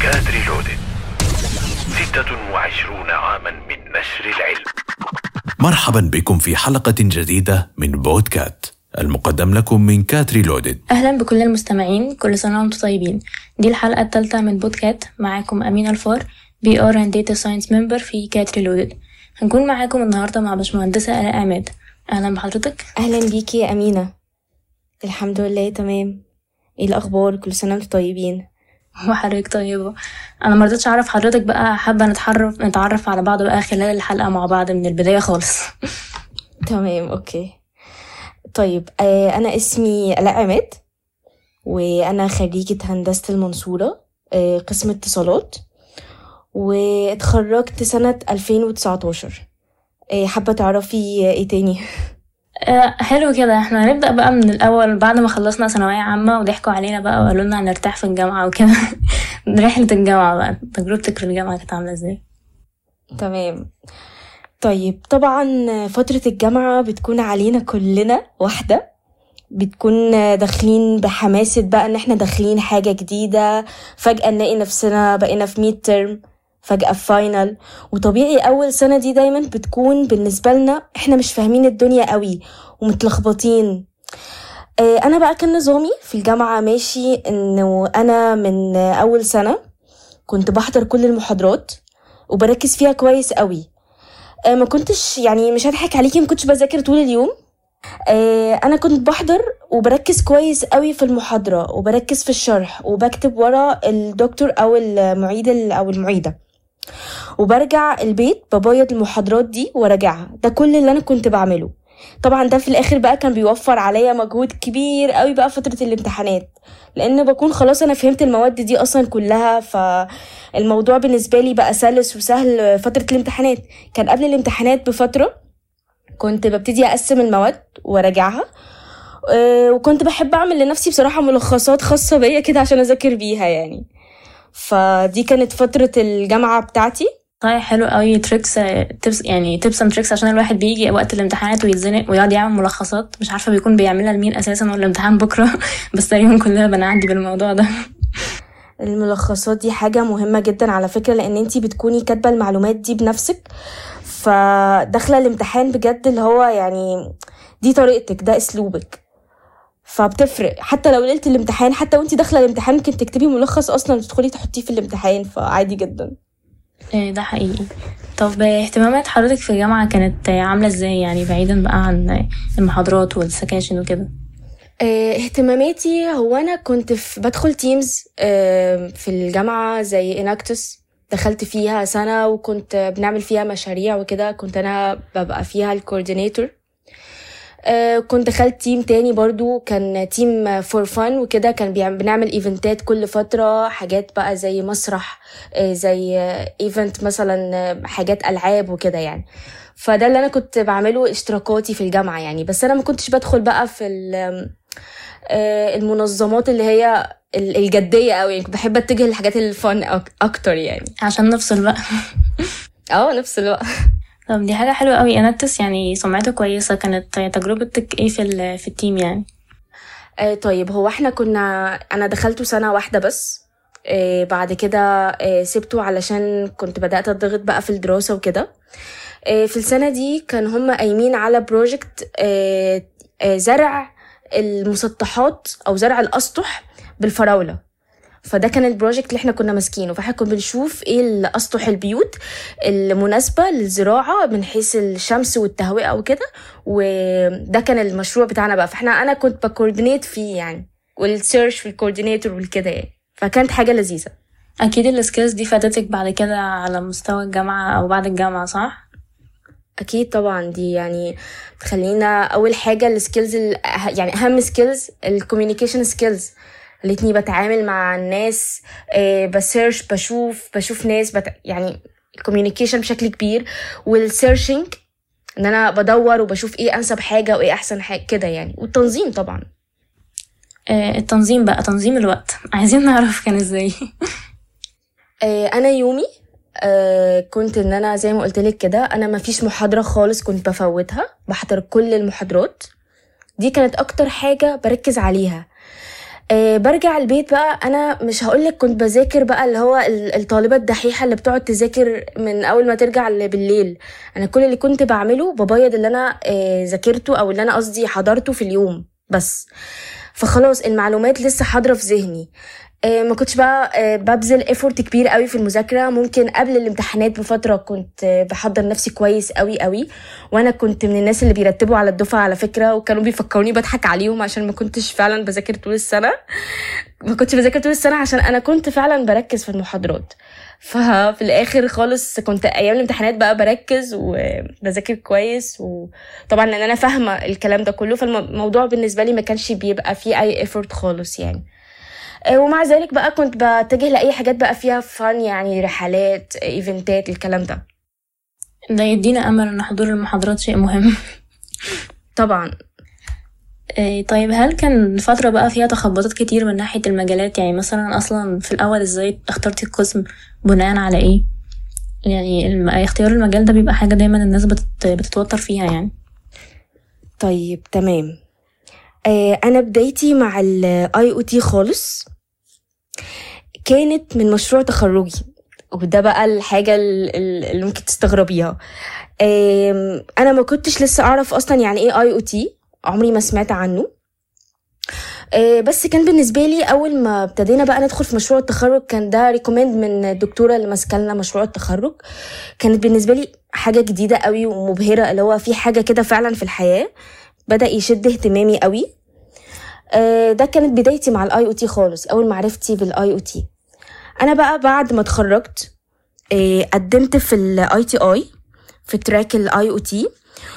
كادريلودد 26 عاما من نشر العلم مرحبا بكم في حلقة جديدة من بودكات المقدم لكم من كاتري لودد أهلا بكل المستمعين كل سنة وانتم طيبين دي الحلقة الثالثة من بودكات معاكم أمين الفار بي ار اند داتا ساينس ممبر في كاتري لودد هنكون معاكم النهاردة مع باشمهندسة آلاء عماد أهلا بحضرتك اهلا بيكي يا امينه الحمد لله تمام ايه الاخبار كل سنه وانتم طيبين وحضرتك طيبة أنا مرضتش أعرف حضرتك بقى حابة نتعرف نتعرف على بعض بقى خلال الحلقة مع بعض من البداية خالص تمام اوكي طيب آه انا اسمي الاء عماد وانا خريجه هندسه المنصوره آه قسم اتصالات واتخرجت سنه 2019 آه حابه تعرفي ايه تاني آه، حلو كده احنا هنبدأ بقى من الأول بعد ما خلصنا ثانوية عامة وضحكوا علينا بقى وقالوا لنا هنرتاح في الجامعة وكده رحلة الجامعة بقى تجربتك في الجامعة كانت عاملة ازاي؟ تمام طيب طبعا فترة الجامعة بتكون علينا كلنا واحدة بتكون داخلين بحماسة بقى ان احنا داخلين حاجة جديدة فجأة نلاقي نفسنا بقينا في ميد ترم فجأة في فاينل وطبيعي أول سنة دي دايما بتكون بالنسبة لنا احنا مش فاهمين الدنيا قوي ومتلخبطين آه، أنا بقى كان نظامي في الجامعة ماشي إنه أنا من أول سنة كنت بحضر كل المحاضرات وبركز فيها كويس قوي آه، ما كنتش يعني مش هضحك عليكي ما كنتش بذاكر طول اليوم آه، انا كنت بحضر وبركز كويس قوي في المحاضره وبركز في الشرح وبكتب ورا الدكتور او المعيد ال- او المعيده وبرجع البيت ببيض المحاضرات دي وراجعها ده كل اللي انا كنت بعمله طبعا ده في الاخر بقى كان بيوفر عليا مجهود كبير قوي بقى فتره الامتحانات لان بكون خلاص انا فهمت المواد دي اصلا كلها فالموضوع بالنسبه لي بقى سلس وسهل فتره الامتحانات كان قبل الامتحانات بفتره كنت ببتدي اقسم المواد وراجعها أه، وكنت بحب اعمل لنفسي بصراحه ملخصات خاصه بيا كده عشان اذاكر بيها يعني فدي كانت فتره الجامعه بتاعتي طيب حلو قوي تريكس تبس يعني تبس اند تريكس عشان الواحد بيجي وقت الامتحانات ويتزنق ويقعد يعمل ملخصات مش عارفه بيكون بيعملها لمين اساسا ولا الامتحان بكره بس تقريبا كلنا بنعدي بالموضوع ده الملخصات دي حاجة مهمة جدا على فكرة لأن انتي بتكوني كاتبة المعلومات دي بنفسك فداخلة الامتحان بجد اللي هو يعني دي طريقتك ده أسلوبك فبتفرق حتى لو ليلة الامتحان حتى وانتي داخلة الامتحان ممكن تكتبي ملخص أصلا تدخلي تحطيه في الامتحان فعادي جدا إيه ده حقيقي طب اهتمامات حضرتك في الجامعه كانت عامله ازاي يعني بعيدا بقى عن المحاضرات والسكاشن وكده آه، اهتماماتي هو انا كنت في بدخل تيمز في الجامعه زي اناكتس دخلت فيها سنه وكنت بنعمل فيها مشاريع وكده كنت انا ببقى فيها الكوردينيتور كنت دخلت تيم تاني برضو كان تيم فور فن وكده كان بيعمل بنعمل ايفنتات كل فترة حاجات بقى زي مسرح آه، زي ايفنت مثلا آه، حاجات العاب وكده يعني فده اللي انا كنت بعمله اشتراكاتي في الجامعة يعني بس انا ما كنتش بدخل بقى في ال- آه، المنظمات اللي هي ال- الجدية قوي يعني كنت بحب اتجه للحاجات الفن أك- اكتر يعني عشان نفصل بقى اه نفس الوقت طب دي حاجه حلوه قوي اناتس يعني سمعته كويسه كانت تجربتك ايه في ال- في التيم يعني آه طيب هو احنا كنا انا دخلته سنة واحدة بس آه بعد كده آه سبته علشان كنت بدأت اتضغط بقى في الدراسة وكده آه في السنة دي كان هم قايمين على بروجكت آه آه زرع المسطحات او زرع الاسطح بالفراولة فده كان البروجكت اللي احنا كنا ماسكينه فاحنا كنا بنشوف ايه الاسطح البيوت المناسبة للزراعة من حيث الشمس والتهوئة وكده وده كان المشروع بتاعنا بقى فاحنا انا كنت بكوردينيت فيه يعني والسيرش في الكوردينيتور والكده يعني فكانت حاجة لذيذة اكيد السكيلز دي فادتك بعد كده على مستوى الجامعه او بعد الجامعه صح اكيد طبعا دي يعني تخلينا اول حاجه السكيلز يعني اهم سكيلز الكوميونيكيشن سكيلز خلتني بتعامل مع الناس آه، بسيرش بشوف بشوف ناس بت... يعني الكوميونيكيشن بشكل كبير والسيرشنج ان انا بدور وبشوف ايه انسب حاجه وايه احسن حاجه كده يعني والتنظيم طبعا آه، التنظيم بقى تنظيم الوقت عايزين نعرف كان ازاي آه، انا يومي آه، كنت ان انا زي ما قلت لك كده انا ما فيش محاضره خالص كنت بفوتها بحضر كل المحاضرات دي كانت اكتر حاجه بركز عليها آه برجع البيت بقى انا مش هقولك كنت بذاكر بقى اللي هو ال- الطالبه الدحيحه اللي بتقعد تذاكر من اول ما ترجع ل- بالليل انا كل اللي كنت بعمله ببيض اللي انا آه ذاكرته او اللي انا قصدي حضرته في اليوم بس فخلاص المعلومات لسه حاضره في ذهني آه، ما كنتش بقى آه، ببذل ايفورت كبير قوي في المذاكره ممكن قبل الامتحانات بفتره كنت آه، بحضر نفسي كويس قوي قوي وانا كنت من الناس اللي بيرتبوا على الدفعه على فكره وكانوا بيفكروني بضحك عليهم عشان ما كنتش فعلا بذاكر طول السنه ما كنتش بذاكر طول السنه عشان انا كنت فعلا بركز في المحاضرات ففي الاخر خالص كنت ايام الامتحانات بقى بركز وبذاكر كويس وطبعا لان انا فاهمه الكلام ده كله فالموضوع بالنسبه لي ما كانش بيبقى فيه اي ايفورت خالص يعني آه، ومع ذلك بقى كنت بتجه لاي حاجات بقى فيها فن يعني رحلات ايفنتات الكلام ده ده يدينا أمل إن حضور المحاضرات شيء مهم طبعا إيه طيب هل كان فترة بقى فيها تخبطات كتير من ناحية المجالات يعني مثلا أصلا في الأول ازاي اخترتي القسم بناء على ايه يعني الم- اختيار المجال ده بيبقى حاجة دايما الناس بتت... بتتوتر فيها يعني طيب تمام آه انا بدايتي مع الاي او تي خالص كانت من مشروع تخرجي وده بقى الحاجة ال- ال- اللي ممكن تستغربيها آم، انا ما كنتش لسه اعرف اصلا يعني ايه اي او تي عمري ما سمعت عنه آه، بس كان بالنسبه لي اول ما ابتدينا بقى ندخل في مشروع التخرج كان ده ريكومند من الدكتوره اللي ماسكه لنا مشروع التخرج كانت بالنسبه لي حاجه جديده قوي ومبهره اللي هو في حاجه كده فعلا في الحياه بدا يشد اهتمامي قوي آه، ده كانت بدايتي مع الاي او تي خالص اول معرفتي بالاي او تي انا بقى بعد ما اتخرجت آه، قدمت في الاي تي اي في تراك الاي او تي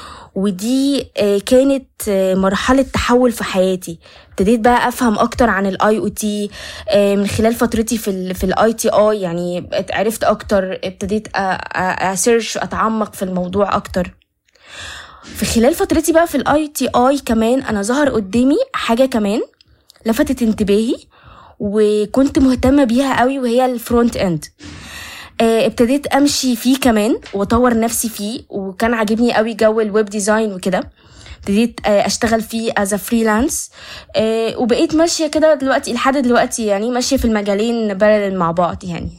ودي آه، كانت آه، مرحلة تحول في حياتي ابتديت بقى افهم اكتر عن الاي او تي من خلال فترتي في ال في الاي تي اي يعني عرفت اكتر ابتديت اسيرش اتعمق في الموضوع اكتر في خلال فترتي بقى في الاي تي اي كمان انا ظهر قدامي حاجة كمان لفتت انتباهي وكنت مهتمة بيها قوي وهي الفرونت اند آه، ابتديت امشي فيه كمان واطور نفسي فيه وكان عاجبني قوي جو الويب ديزاين وكده ابتديت آه، اشتغل فيه از فريلانس وبقيت ماشيه كده دلوقتي لحد دلوقتي يعني ماشيه في المجالين بارلل مع بعض يعني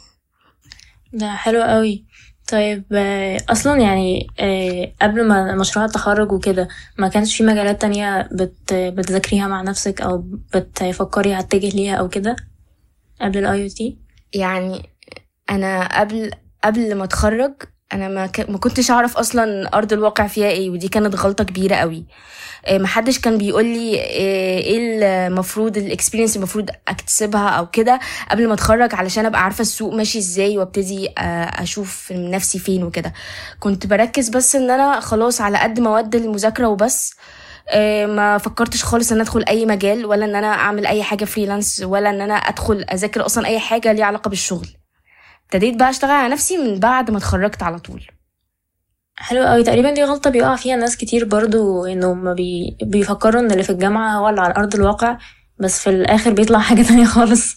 ده حلو قوي طيب آه، اصلا يعني آه، قبل ما مشروع التخرج وكده ما كانش في مجالات تانية بت بتذاكريها مع نفسك او بتفكري هتتجه ليها او كده قبل الاي او تي يعني انا قبل قبل ما اتخرج انا ما, ك... ما كنتش اعرف اصلا ارض الواقع فيها ايه ودي كانت غلطه كبيره قوي آه، محدش كان بيقول لي آه، ايه المفروض الاكسبيرينس المفروض اكتسبها او كده قبل ما اتخرج علشان ابقى عارفه السوق ماشي ازاي وابتدي آه، اشوف نفسي فين وكده كنت بركز بس ان انا خلاص على قد مواد المذاكره وبس آه، ما فكرتش خالص ان ادخل اي مجال ولا ان انا اعمل اي حاجه فريلانس ولا ان انا ادخل اذاكر اصلا اي حاجه ليها علاقه بالشغل ابتديت بقى اشتغل على نفسي من بعد ما اتخرجت على طول حلو قوي تقريبا دي غلطة بيقع فيها ناس كتير برضو انه ما بي... بيفكروا ان اللي في الجامعة هو اللي على ارض الواقع بس في الاخر بيطلع حاجة تانية خالص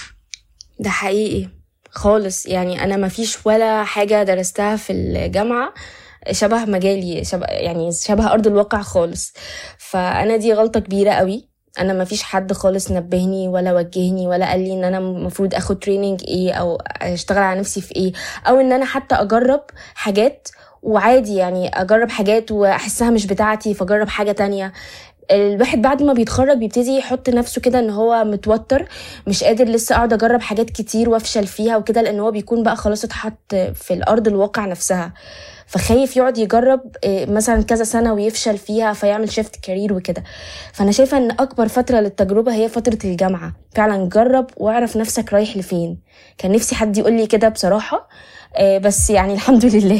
ده حقيقي خالص يعني انا ما فيش ولا حاجه درستها في الجامعه شبه مجالي شبه يعني شبه ارض الواقع خالص فانا دي غلطه كبيره قوي انا ما فيش حد خالص نبهني ولا وجهني ولا قال لي ان انا المفروض اخد تريننج ايه او اشتغل على نفسي في ايه او ان انا حتى اجرب حاجات وعادي يعني اجرب حاجات واحسها مش بتاعتي فاجرب حاجه تانية الواحد بعد ما بيتخرج بيبتدي يحط نفسه كده ان هو متوتر مش قادر لسه اقعد اجرب حاجات كتير وافشل فيها وكده لان هو بيكون بقى خلاص اتحط في الارض الواقع نفسها فخايف يقعد يجرب إيه، مثلا كذا سنه ويفشل فيها فيعمل شيفت كارير وكده فانا شايفه ان اكبر فتره للتجربه هي فتره الجامعه فعلا جرب واعرف نفسك رايح لفين كان نفسي حد يقول لي كده بصراحه آه، بس يعني الحمد لله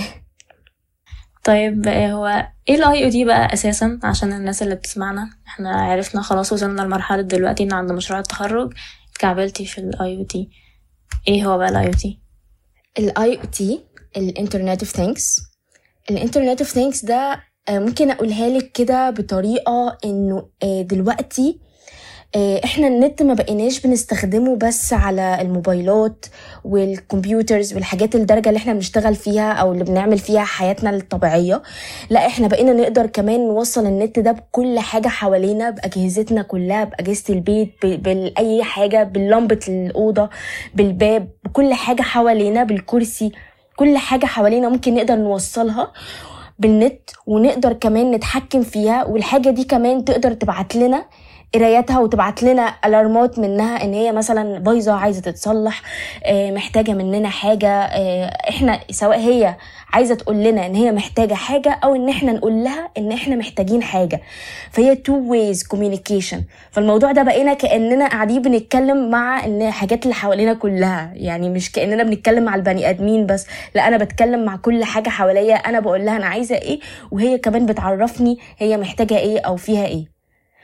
طيب آه، هو ايه الاي او تي بقى اساسا عشان الناس اللي بتسمعنا احنا عرفنا خلاص وصلنا لمرحلة دلوقتي ان عند مشروع التخرج اتكعبلتي في الاي او تي ايه هو بقى الاي او تي الاي او تي الانترنت اوف ثينكس الانترنت اوف ثينكس ده آه، ممكن اقولها لك كده بطريقه انه آه، دلوقتي آه، احنا النت ما بقيناش بنستخدمه بس على الموبايلات والكمبيوترز والحاجات الدرجة اللي احنا بنشتغل فيها او اللي بنعمل فيها حياتنا الطبيعية لا احنا بقينا نقدر كمان نوصل النت ده بكل حاجة حوالينا بأجهزتنا كلها بأجهزة البيت ب- بأي حاجة بلمبة الأوضة بالباب بكل حاجة حوالينا بالكرسي كل حاجة حوالينا ممكن نقدر نوصلها بالنت ونقدر كمان نتحكم فيها والحاجة دي كمان تقدر تبعت لنا قراياتها وتبعت لنا الارمات منها ان هي مثلا بايظه عايزه تتصلح آه، محتاجه مننا حاجه آه، احنا سواء هي عايزه تقول لنا ان هي محتاجه حاجه او ان احنا نقول لها ان احنا محتاجين حاجه فهي تو ويز كوميونيكيشن فالموضوع ده بقينا كاننا قاعدين بنتكلم مع ان الحاجات اللي حوالينا كلها يعني مش كاننا بنتكلم مع البني ادمين بس لا انا بتكلم مع كل حاجه حواليا انا بقول لها انا عايزه ايه وهي كمان بتعرفني هي محتاجه ايه او فيها ايه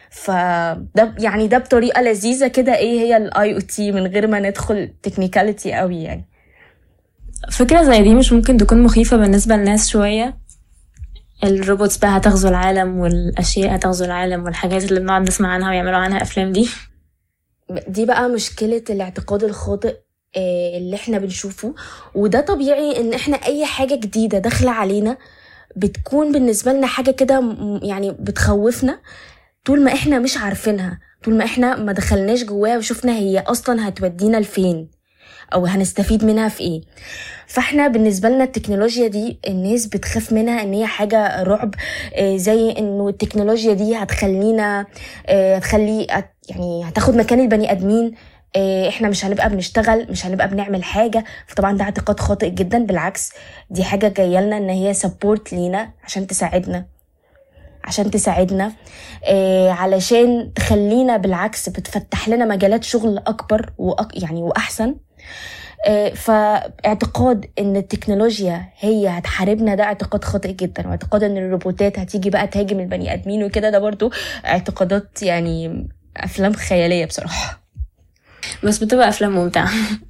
فده يعني ده بطريقه لذيذه كده ايه هي الاي او تي من غير ما ندخل تكنيكاليتي قوي يعني فكرة زي دي مش ممكن تكون مخيفة بالنسبة للناس شوية الروبوتس بقى هتغزو العالم والأشياء هتغزو العالم والحاجات اللي بنقعد نسمع عنها ويعملوا عنها أفلام دي دي بقى مشكلة الاعتقاد الخاطئ آه، اللي احنا بنشوفه وده طبيعي ان احنا اي حاجة جديدة داخلة علينا بتكون بالنسبة لنا حاجة كده م- يعني بتخوفنا طول ما احنا مش عارفينها طول ما احنا ما دخلناش جواها وشفنا هي اصلا هتودينا لفين او هنستفيد منها في ايه فاحنا بالنسبه لنا التكنولوجيا دي الناس بتخاف منها ان هي حاجه رعب آه، زي انه التكنولوجيا دي هتخلينا آه، هتخلي هت- يعني هتاخد مكان البني ادمين آه، احنا مش هنبقى بنشتغل مش هنبقى بنعمل حاجه فطبعا ده اعتقاد خاطئ جدا بالعكس دي حاجه جايه لنا ان هي سبورت لينا عشان تساعدنا عشان تساعدنا آه علشان تخلينا بالعكس بتفتح لنا مجالات شغل اكبر وأك يعني واحسن آه فاعتقاد ان التكنولوجيا هي هتحاربنا ده اعتقاد خاطئ جدا واعتقاد ان الروبوتات هتيجي بقى تهاجم البني ادمين وكده ده برضو اعتقادات يعني افلام خياليه بصراحه بس بتبقى أفلام ممتعة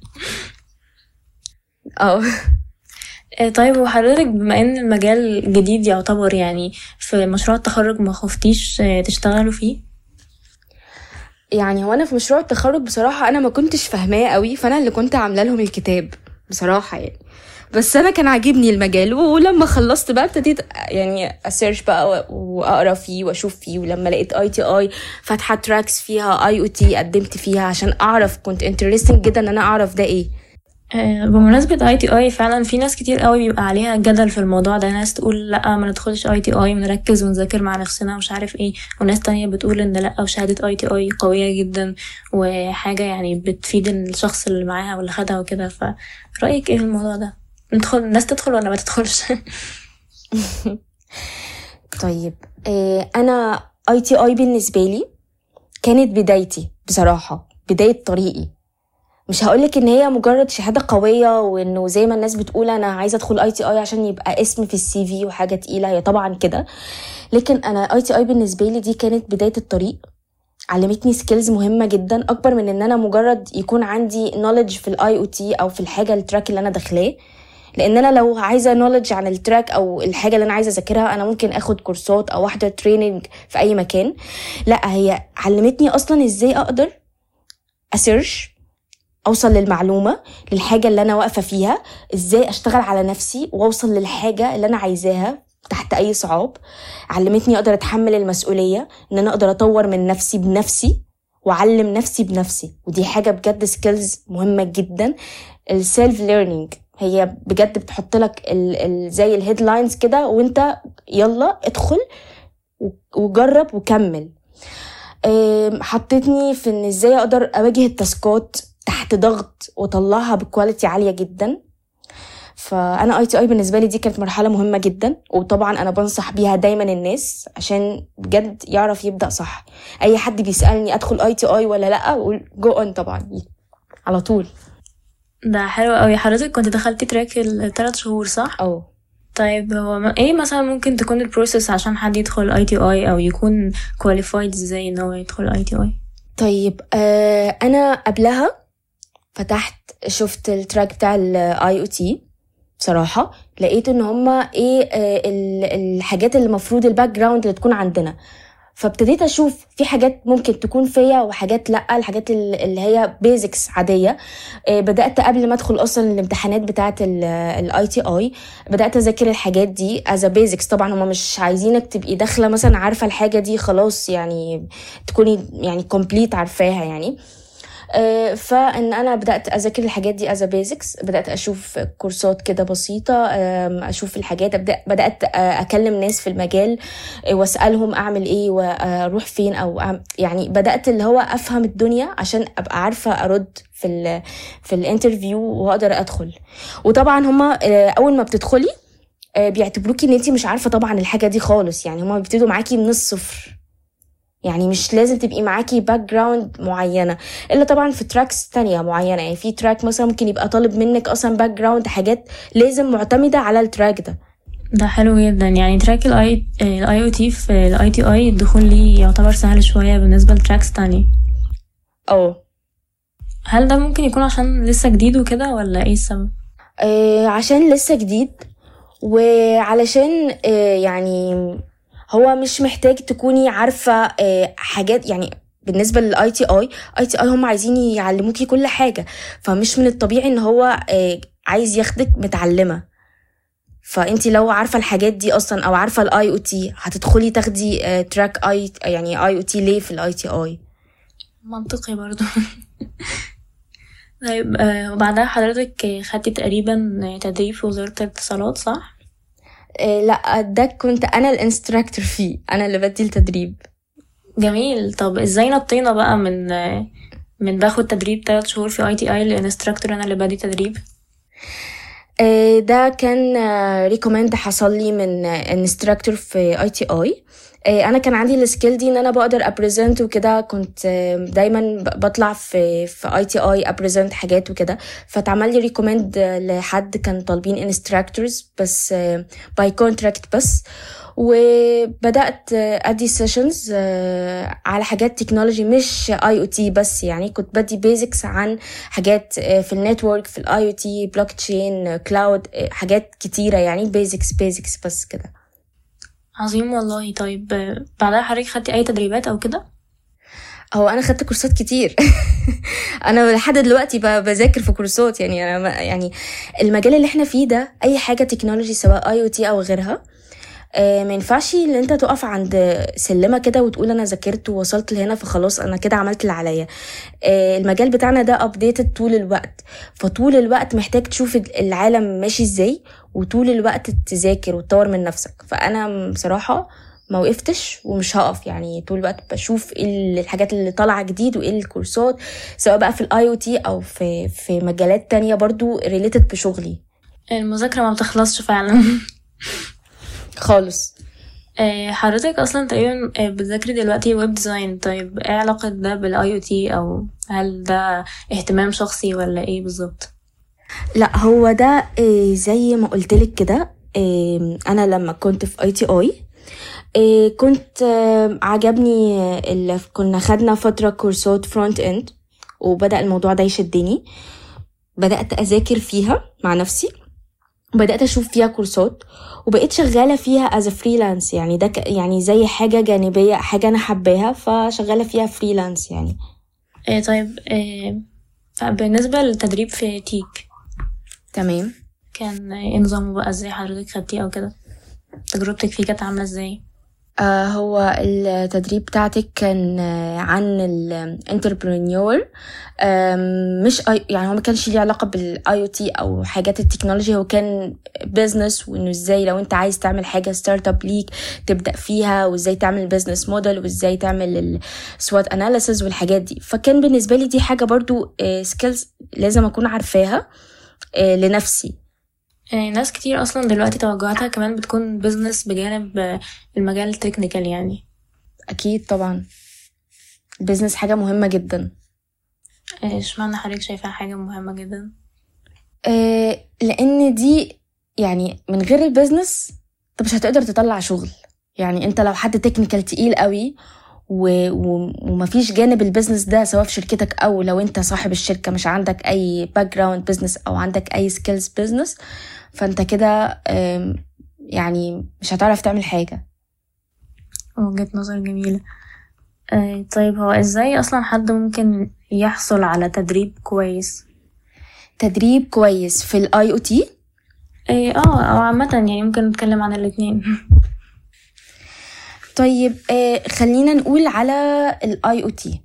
اه آه، طيب وحضرتك بما ان المجال جديد يعتبر يعني في مشروع التخرج ما خفتيش آه، تشتغلوا فيه يعني هو انا في مشروع التخرج بصراحه انا ما كنتش فاهماه قوي فانا اللي كنت عامله لهم الكتاب بصراحه يعني بس انا كان عاجبني المجال ولما خلصت بقى ابتديت يعني اسيرش بقى و- واقرا فيه واشوف فيه ولما لقيت اي تي اي فاتحه تراكس فيها اي او تي قدمت فيها عشان اعرف كنت انترستنج جدا ان انا اعرف ده ايه آه، بمناسبة اي تي اي فعلا في ناس كتير قوي بيبقى عليها جدل في الموضوع ده ناس تقول لا ما ندخلش اي تي اي ونركز ونذاكر مع نفسنا ومش عارف ايه وناس تانية بتقول ان لا وشهادة اي تي اي قوية جدا وحاجة يعني بتفيد الشخص اللي معاها واللي خدها وكده فرأيك ايه في الموضوع ده ندخل الناس تدخل ولا ما تدخلش طيب آه، انا اي تي اي بالنسبه لي كانت بدايتي بصراحه بدايه طريقي مش هقولك ان هي مجرد شهاده قويه وانه زي ما الناس بتقول انا عايزه ادخل اي تي اي عشان يبقى اسم في السي في وحاجه تقيله هي طبعا كده لكن انا اي تي اي بالنسبه لي دي كانت بدايه الطريق علمتني سكيلز مهمه جدا اكبر من ان انا مجرد يكون عندي نوليدج في الاي او تي او في الحاجه التراك اللي انا داخلاه لان انا لو عايزه نولج عن التراك او الحاجه اللي انا عايزه اذاكرها انا ممكن اخد كورسات او احضر تريننج في اي مكان لا هي علمتني اصلا ازاي اقدر اسيرش اوصل للمعلومه للحاجه اللي انا واقفه فيها ازاي اشتغل على نفسي واوصل للحاجه اللي انا عايزاها تحت اي صعاب علمتني اقدر اتحمل المسؤوليه ان انا اقدر اطور من نفسي بنفسي واعلم نفسي بنفسي ودي حاجه بجد سكيلز مهمه جدا السيلف ليرنينج هي بجد بتحط لك ال ال زي الهيدلاينز كده وانت يلا ادخل و- وجرب وكمل أم، حطتني في ان ازاي اقدر اواجه التاسكات تحت ضغط واطلعها بكواليتي عاليه جدا فانا اي تي اي بالنسبه لي دي كانت مرحله مهمه جدا وطبعا انا بنصح بيها دايما الناس عشان بجد يعرف يبدا صح اي حد بيسالني ادخل اي تي اي ولا لا اقول جو اون طبعا على طول ده حلو قوي حضرتك كنت دخلتي تراك الثلاث شهور صح؟ اه طيب هو ما- ايه مثلا ممكن تكون البروسيس عشان حد يدخل اي تي اي او يكون كواليفايد ازاي ان هو يدخل اي تي اي طيب آه انا قبلها فتحت شفت التراك بتاع الاي او تي بصراحه لقيت ان هما ايه آه ال- الحاجات اللي المفروض الباك جراوند اللي تكون عندنا فابتديت اشوف في حاجات ممكن تكون فيا وحاجات لا الحاجات ال- اللي هي بيزكس عاديه آه، بدات قبل ما ادخل اصلا الامتحانات بتاعه الاي تي اي بدات اذاكر الحاجات دي از بيزكس طبعا هما مش عايزينك تبقي داخله مثلا عارفه الحاجه دي خلاص يعني تكوني يعني كومبليت عارفاها يعني آه، فان انا بدات اذاكر الحاجات دي از بيزكس بدات اشوف كورسات كده بسيطه آم، اشوف الحاجات أبدأ بدات آه، اكلم ناس في المجال آه، واسالهم اعمل ايه واروح فين او أعمل يعني بدات اللي هو افهم الدنيا عشان ابقى عارفه ارد في ال في الانترفيو واقدر ادخل وطبعا هما آه، اول ما بتدخلي آه، بيعتبروكي ان انت مش عارفه طبعا الحاجه دي خالص يعني هما بيبتدوا معاكي من الصفر يعني مش لازم تبقي معاكي باك جراوند معينه الا طبعا في تراكس تانية معينه يعني في تراك مثلا ممكن يبقى طالب منك اصلا باك جراوند حاجات لازم معتمده على التراك ده ده حلو جدا يعني تراك الاي الاي او تي في الاي تي اي الدخول ليه يعتبر سهل شوية بالنسبة لتراكس تانية اه هل ده ممكن يكون عشان لسه جديد وكده ولا ايه السبب؟ آه، عشان لسه جديد وعلشان آه، يعني هو مش محتاج تكوني عارفة آه، حاجات يعني بالنسبة للاي تي اي اي تي اي هم عايزين يعلموكي كل حاجة فمش من الطبيعي ان هو آه، عايز ياخدك متعلمة فانت لو عارفة الحاجات دي اصلا او عارفة الاي او تي هتدخلي تاخدي آه، تراك اي يعني اي او تي ليه في الاي تي اي منطقي برضو طيب آه، وبعدها حضرتك خدتي تقريبا تدريب في وزارة الاتصالات صح؟ آه، لا ده كنت انا الانستراكتور فيه انا اللي بدي التدريب جميل طب ازاي نطينا بقى من من باخد تدريب تلات شهور في اي تي اي لانستراكتور انا اللي بدي تدريب آه، ده كان ريكومند حصل لي من انستراكتور في اي تي اي انا كان عندي السكيل دي ان انا بقدر ابريزنت وكده كنت آه، دايما ب- بطلع في في اي تي اي ابريزنت حاجات وكده فاتعمل لي ريكومند لحد كان طالبين انستراكتورز بس باي كونتراكت بس وبدات آه، ادي سيشنز على حاجات تكنولوجي مش اي او تي بس يعني كنت بدي بيزكس عن حاجات آه، في النتورك في الاي او تي بلوك تشين كلاود حاجات كتيره يعني بيزكس بيزكس بس كده عظيم والله طيب آه، بعدها حضرتك خدتي اي تدريبات او كده هو انا خدت كورسات كتير انا لحد دلوقتي ب- بذاكر في كورسات يعني انا ما- يعني المجال اللي احنا فيه ده اي حاجه تكنولوجي سواء اي او تي او غيرها آه، ما ينفعش ان انت تقف عند سلمه كده وتقول انا ذاكرت ووصلت لهنا فخلاص انا كده عملت اللي عليا آه، المجال بتاعنا ده ابديتد طول الوقت فطول الوقت محتاج تشوف العالم ماشي ازاي وطول الوقت تذاكر وتطور من نفسك فانا بصراحه ما وقفتش ومش هقف يعني طول الوقت بشوف ايه ال- الحاجات اللي طالعه جديد وايه الكورسات سواء بقى في الاي او تي او في في مجالات تانية برضو ريليتد بشغلي المذاكرة ما بتخلصش فعلا خالص آه، حضرتك اصلا تقريبا آه، بتذاكري دلوقتي ويب ديزاين طيب ايه علاقة ده بالاي او تي او هل ده اهتمام شخصي ولا ايه بالظبط لا هو ده إيه زي ما قلت لك كده إيه انا لما كنت في اي تي اي إيه كنت آه، عجبني اللي كنا خدنا فتره كورسات فرونت اند وبدا الموضوع ده يشدني بدات اذاكر فيها مع نفسي وبدات اشوف فيها كورسات وبقيت شغاله فيها از فريلانس يعني ده ك- يعني زي حاجه جانبيه حاجه انا حباها فشغاله فيها فريلانس يعني آه، طيب آه، بالنسبة للتدريب في تيك تمام كان ايه نظامه بقى ازاي حضرتك خدتيه او كده تجربتك فيه كانت عاملة ازاي آه هو التدريب بتاعتك كان آه، عن الانتربرينيور مش I- يعني هو ما كانش ليه علاقه بالاي او تي او حاجات التكنولوجيا هو كان بزنس وانه ازاي لو انت عايز تعمل حاجه ستارت اب ليك تبدا فيها وازاي تعمل بزنس موديل وازاي تعمل السوات اناليسز والحاجات دي فكان بالنسبه لي دي حاجه برضو سكيلز لازم اكون عارفاها آه، لنفسي يعني ناس كتير اصلا دلوقتي توجهاتها كمان بتكون بزنس بجانب آه، المجال التكنيكال يعني اكيد طبعا البيزنس حاجه مهمه جدا آه، اشمعنى حضرتك شايفاها حاجة مهمة جدا آه، لان دي يعني من غير البيزنس انت مش هتقدر تطلع شغل يعني انت لو حد تكنيكال تقيل قوي و... و... ومفيش جانب البيزنس ده سواء في شركتك او لو انت صاحب الشركه مش عندك اي باك جراوند بيزنس او عندك اي سكيلز بيزنس فانت كده آم، يعني مش هتعرف تعمل حاجه وجهة نظر جميلة آه، طيب هو ازاي اصلا حد ممكن يحصل على تدريب كويس تدريب كويس في الاي او تي إيه، اه او عامة يعني ممكن نتكلم عن الاتنين طيب آه خلينا نقول على الاي او تي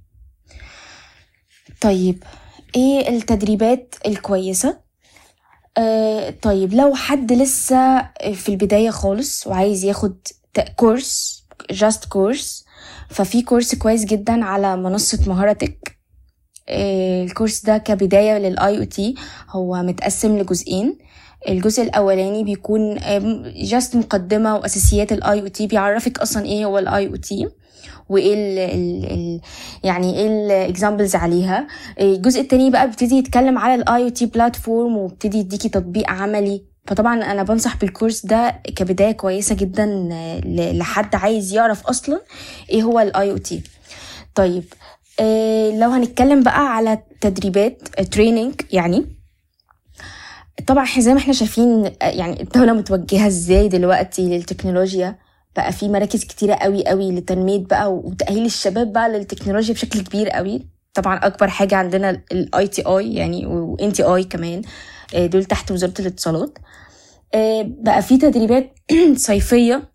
طيب ايه التدريبات الكويسة آه طيب لو حد لسه في البداية خالص وعايز ياخد ت- كورس جاست كورس ففي كورس كويس جدا على منصة مهارتك آه، الكورس ده كبداية للاي او تي هو متقسم لجزئين الجزء الاولاني بيكون جاست مقدمه واساسيات الاي او تي بيعرفك اصلا ايه هو الاي او تي وايه ال ال ال يعني ايه الاكزامبلز عليها الجزء التاني بقى بيبتدي يتكلم على الاي او تي بلاتفورم وبيبتدي يديكي تطبيق عملي فطبعا انا بنصح بالكورس ده كبدايه كويسه جدا ل- لحد عايز يعرف اصلا ايه هو الاي او تي طيب آه، لو هنتكلم بقى على تدريبات تريننج يعني طبعا احنا زي ما احنا شايفين آه، يعني الدولة متوجهة ازاي دلوقتي للتكنولوجيا بقى في مراكز كتيرة قوي قوي لتنمية بقى وتأهيل الشباب بقى للتكنولوجيا بشكل كبير قوي طبعا اكبر حاجة عندنا الاي تي اي يعني وان تي اي كمان آه، دول تحت وزارة الاتصالات آه، بقى في تدريبات صيفية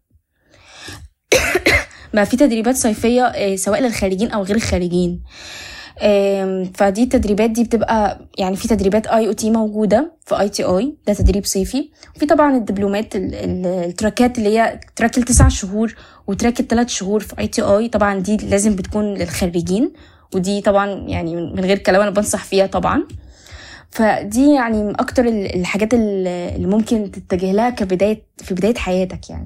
بقى في تدريبات صيفية آه، سواء للخارجين أو غير الخارجين آم، فدي التدريبات دي بتبقى يعني في تدريبات اي او تي موجوده في اي تي اي ده تدريب صيفي وفي طبعا الدبلومات ال- ال- التراكات اللي هي تراك التسع شهور وتراك الثلاث شهور في اي تي اي طبعا دي لازم بتكون للخريجين ودي طبعا يعني من من غير كلام انا بنصح فيها طبعا فدي يعني من اكتر ال- الحاجات ال- اللي ممكن تتجه لها كبدايه في بدايه حياتك يعني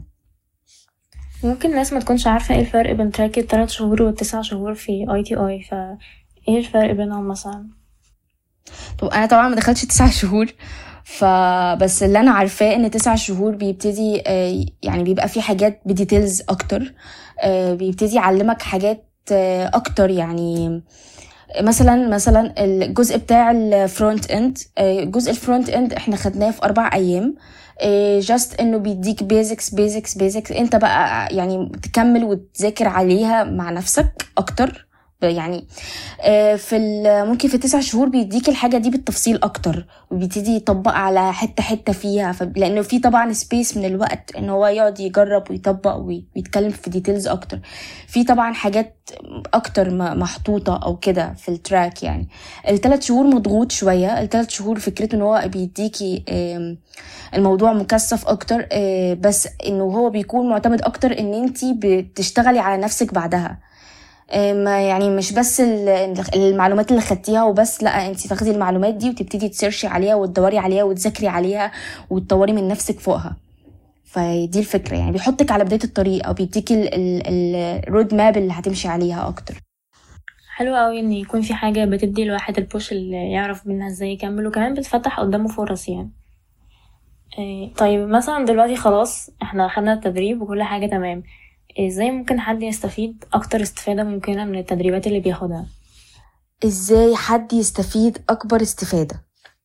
ممكن الناس ما تكونش عارفة ايه الفرق بين تراك التلات شهور والتسع شهور في اي تي اي فا ايه الفرق بينهم مثلا طب انا طبعا ما دخلتش تسع شهور فبس اللي انا عارفاه ان تسع شهور بيبتدي آه، يعني بيبقى في حاجات بديتيلز اكتر آه، بيبتدي يعلمك حاجات آه، اكتر يعني مثلا مثلا الجزء بتاع الفرونت اند جزء الفرونت اند احنا خدناه في اربع ايام جاست انه بيديك بيزكس بيزكس بيزكس انت بقى يعني تكمل وتذاكر عليها مع نفسك اكتر يعني آه، في ال- ممكن في تسع شهور بيديك الحاجة دي بالتفصيل أكتر وبيبتدي يطبق على حتة حتة فيها ف... لأنه في طبعا سبيس من الوقت إن هو يقعد يجرب ويطبق وي- ويتكلم في ديتيلز أكتر في طبعا حاجات أكتر م- محطوطة أو كده في التراك يعني الثلاث شهور مضغوط شوية الثلاث شهور فكرته إن هو بيديكي آم، الموضوع مكثف أكتر آه، بس إنه هو بيكون معتمد أكتر إن انتي بتشتغلي على نفسك بعدها ما يعني مش بس ال- المعلومات اللي خدتيها وبس لا انت تاخدي المعلومات دي وتبتدي تسيرشي عليها وتدوري عليها وتذاكري عليها وتطوري من نفسك فوقها فدي الفكرة يعني بيحطك على بداية الطريق او بيديكي الرود ماب اللي هتمشي عليها اكتر حلو قوي ان يكون في حاجة بتدي الواحد البوش اللي يعرف منها ازاي يكمل وكمان بتفتح قدامه فرص يعني إيه، طيب مثلا دلوقتي خلاص احنا خدنا التدريب وكل حاجة تمام ازاي ممكن حد يستفيد اكتر استفادة ممكنة من التدريبات اللي بياخدها ازاي حد يستفيد اكبر استفادة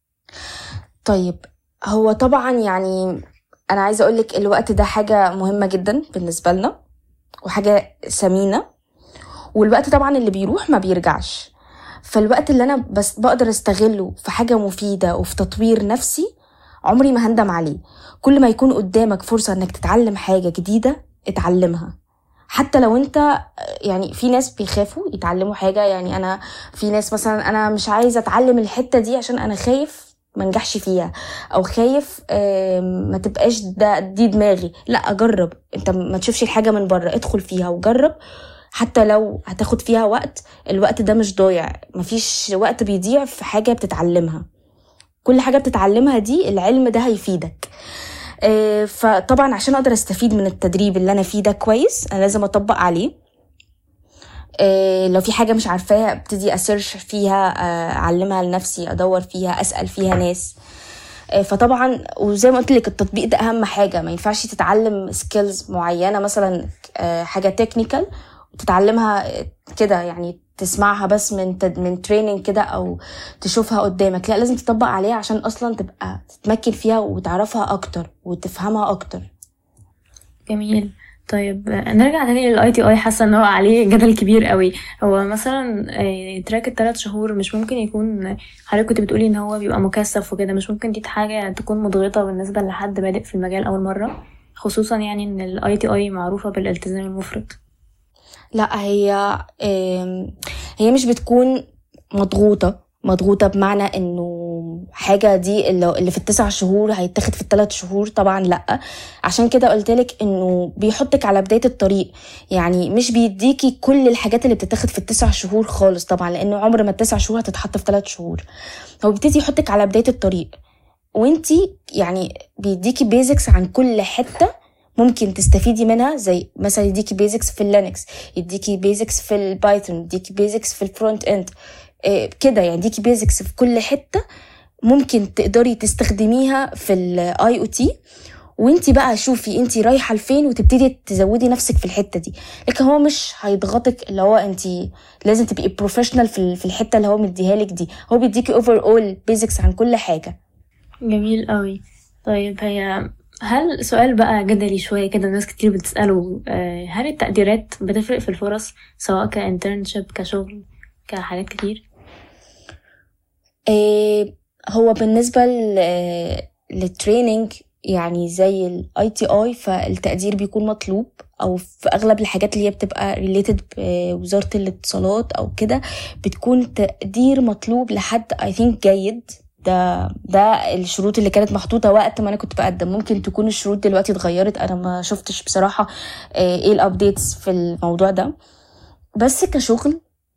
طيب هو طبعا يعني انا عايزة اقولك الوقت ده حاجة مهمة جدا بالنسبة لنا وحاجة ثمينة والوقت طبعا اللي بيروح ما بيرجعش فالوقت اللي انا بس بقدر استغله في حاجة مفيدة وفي تطوير نفسي عمري ما هندم عليه كل ما يكون قدامك فرصة انك تتعلم حاجة جديدة اتعلمها حتى لو انت يعني في ناس بيخافوا يتعلموا حاجة يعني انا في ناس مثلا انا مش عايزة اتعلم الحتة دي عشان انا خايف ما انجحش فيها او خايف آم، ما تبقاش ده دي دماغي لا اجرب انت ما تشوفش الحاجة من بره ادخل فيها وجرب حتى لو هتاخد فيها وقت الوقت ده مش ضايع مفيش وقت بيضيع في حاجة بتتعلمها كل حاجة بتتعلمها دي العلم ده هيفيدك آه، فطبعا عشان اقدر استفيد من التدريب اللي انا فيه ده كويس انا لازم اطبق عليه آه، لو في حاجة مش عارفاها ابتدي اسيرش فيها آه، اعلمها لنفسي ادور فيها اسأل فيها ناس آه، فطبعا وزي ما قلت لك التطبيق ده اهم حاجة ما ينفعش تتعلم سكيلز معينة مثلا آه، حاجة تكنيكال وتتعلمها آه، كده يعني تسمعها بس من تد... من تريننج كده او تشوفها قدامك لا لازم تطبق عليها عشان اصلا تبقى تتمكن فيها وتعرفها اكتر وتفهمها اكتر جميل طيب آه، نرجع تاني للاي تي اي حاسه ان هو عليه جدل كبير قوي هو مثلا آه، تراك الثلاث شهور مش ممكن يكون حضرتك كنت بتقولي ان هو بيبقى مكثف وكده مش ممكن دي حاجه تكون مضغطه بالنسبه لحد بادئ في المجال اول مره خصوصا يعني ان الاي تي اي معروفه بالالتزام المفرط لا هي آم، هي مش بتكون مضغوطة مضغوطة بمعنى انه حاجة دي اللي اللي في التسع شهور هيتاخد في الثلاث شهور طبعا لا عشان كده قلتلك انه بيحطك على بداية الطريق يعني مش بيديكي كل الحاجات اللي بتتاخد في التسع شهور خالص طبعا لانه عمر ما التسع شهور هتتحط في ثلاث شهور هو بيبتدي يحطك على بداية الطريق وانتي يعني بيديكي بيزكس عن كل حتة ممكن تستفيدي منها زي مثلا يديكي بيزكس في اللينكس يديكي بيزكس في البايثون يديكي بيزكس في الفرونت اند إيه كده يعني يديكي بيزكس في كل حته ممكن تقدري تستخدميها في الاي او تي وانتي بقى شوفي انتي رايحه لفين وتبتدي تزودي نفسك في الحته دي لكن هو مش هيضغطك اللي هو انتي لازم تبقي بروفيشنال في ال- في الحته اللي هو مديها لك دي هو بيديكي اوفر اول بيزكس عن كل حاجه جميل قوي طيب هي هل سؤال بقى جدلي شوية كده ناس كتير بتسأله آه، هل التقديرات بتفرق في الفرص سواء كانترنشيب كشغل كحاجات كتير إيه هو بالنسبة ل- للتريننج يعني زي الاي تي اي فالتقدير بيكون مطلوب او في اغلب الحاجات اللي هي بتبقى ريليتد بوزارة الاتصالات او كده بتكون تقدير مطلوب لحد اي ثينك جيد ده ده الشروط اللي كانت محطوطه وقت ما انا كنت بقدم ممكن تكون الشروط دلوقتي اتغيرت انا ما شفتش بصراحه آه، ايه الابديتس في الموضوع ده بس كشغل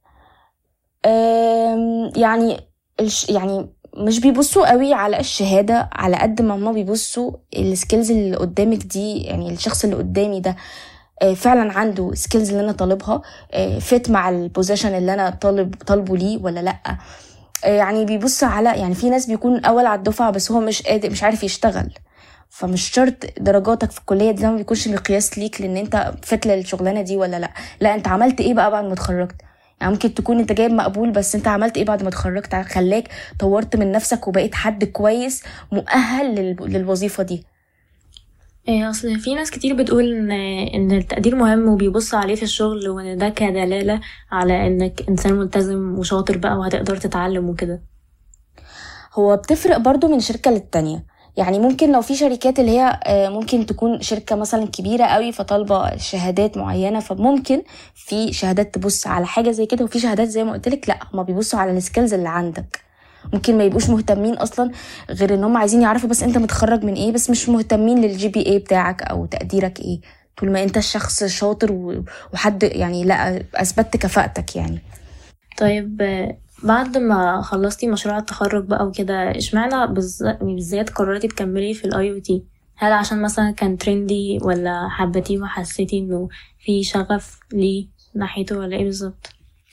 آم، يعني الش يعني مش بيبصوا قوي على الشهادة على قد ما هما بيبصوا السكيلز اللي قدامك دي يعني الشخص اللي قدامي ده آه، فعلا عنده سكيلز اللي انا طالبها فيت مع البوزيشن اللي انا طالب طالبه ليه ولا لا آه، يعني بيبص على يعني في ناس بيكون اول على الدفعه بس هو مش قادر مش عارف يشتغل فمش شرط درجاتك في الكليه دي ما بيكونش مقياس ليك لان انت فت للشغلانه دي ولا لا لا انت عملت ايه بقى بعد ما اتخرجت يعني ممكن تكون انت جايب مقبول بس انت عملت ايه بعد ما اتخرجت خلاك طورت من نفسك وبقيت حد كويس مؤهل لل- للوظيفه دي إيه اصل في ناس كتير بتقول ان ان التقدير مهم وبيبص عليه في الشغل وان ده كدلالة على انك انسان ملتزم وشاطر بقى وهتقدر تتعلم وكده هو بتفرق برضو من شركة للتانية يعني ممكن لو في شركات اللي هي آه، ممكن تكون شركة مثلا كبيرة قوي فطالبة شهادات معينة فممكن في شهادات تبص على حاجة زي كده وفي شهادات زي ما قلت لك لا هما بيبصوا على السكيلز اللي عندك ممكن ما يبقوش مهتمين اصلا غير ان هم عايزين يعرفوا بس انت متخرج من ايه بس مش مهتمين للجي بي اي بتاعك او تقديرك ايه طول ما انت شخص شاطر و- وحد يعني لا اثبتت كفاءتك يعني طيب آه، بعد ما خلصتي مشروع التخرج بقى وكده اشمعنى بالز- بالذات قررتي تكملي في الاي او تي هل عشان مثلا كان ترندي ولا حبيتيه وحسيتي انه في شغف ليه ناحيته ولا ايه بالظبط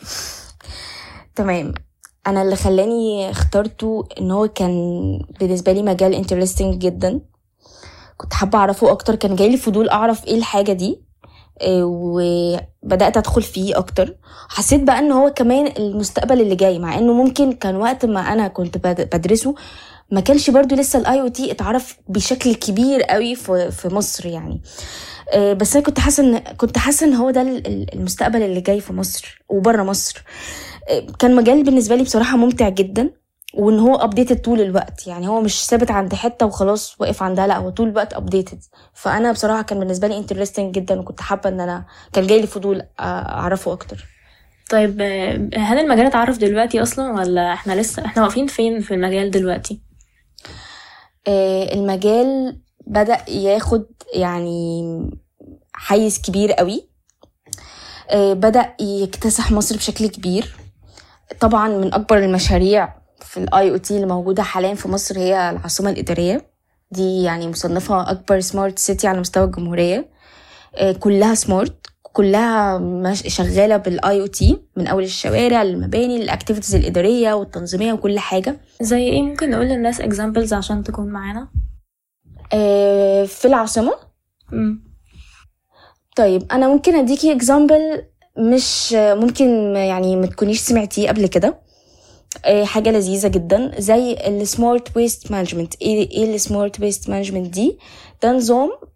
تمام انا اللي خلاني اخترته ان هو كان بالنسبه لي مجال انترستنج جدا كنت حابه اعرفه اكتر كان جايلي فضول اعرف ايه الحاجه دي إيه، وبدات ادخل فيه اكتر حسيت بقى ان هو كمان المستقبل اللي جاي مع انه ممكن كان وقت ما انا كنت بد- بدرسه ما كانش برضو لسه الاي او تي اتعرف بشكل كبير قوي في في مصر يعني آه، بس انا كنت حاسه ان كنت حاسه ان هو ده ال- ال- المستقبل اللي جاي في مصر وبره مصر آه، كان مجال بالنسبه لي بصراحه ممتع جدا وان هو ابديتد طول الوقت يعني هو مش ثابت عند حته وخلاص واقف عندها لا هو طول الوقت ابديتد فانا بصراحه كان بالنسبه لي انترستنج جدا وكنت حابه ان انا كان جاي لي فضول آه، اعرفه اكتر طيب آه، هل المجال اتعرف دلوقتي اصلا ولا احنا لسه احنا واقفين فين في المجال دلوقتي آه، المجال بدأ ياخد يعني حيز كبير قوي آه، بدأ يكتسح مصر بشكل كبير طبعا من أكبر المشاريع في الاي او تي اللي موجودة حاليا في مصر هي العاصمة الإدارية دي يعني مصنفة أكبر سمارت سيتي على مستوى الجمهورية آه، كلها سمارت كلها مش- شغالة بالاي او تي من أول الشوارع للمباني للأكتيفيتيز الإدارية والتنظيمية وكل حاجة زي ايه ممكن نقول للناس examples عشان تكون معانا آه، في العاصمة مم. طيب انا ممكن اديكي اكزامبل مش ممكن يعني ما تكونيش سمعتيه قبل كده آه، حاجه لذيذه جدا زي السمارت ويست مانجمنت ايه ايه السمارت ويست مانجمنت دي ده نظام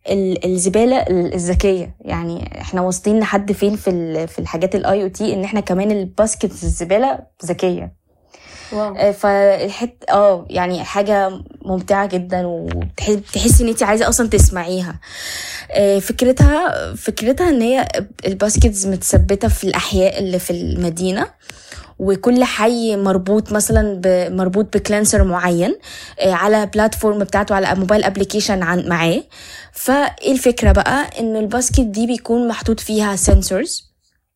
ال- الزباله ال- الذكيه يعني احنا واصلين لحد فين في ال- في الحاجات الاي او تي ان احنا كمان الباسكت الزباله ذكيه واو آه، فالحت اه يعني حاجه ممتعه جدا وتحسي ان انت عايزه اصلا تسمعيها آه، فكرتها فكرتها ان هي الباسكتز متثبته في الاحياء اللي في المدينه وكل حي مربوط مثلا ب- مربوط بكلانسر معين آه، على بلاتفورم بتاعته على موبايل ابلكيشن عن معاه فايه الفكره بقى ان الباسكت دي بيكون محطوط فيها سنسورز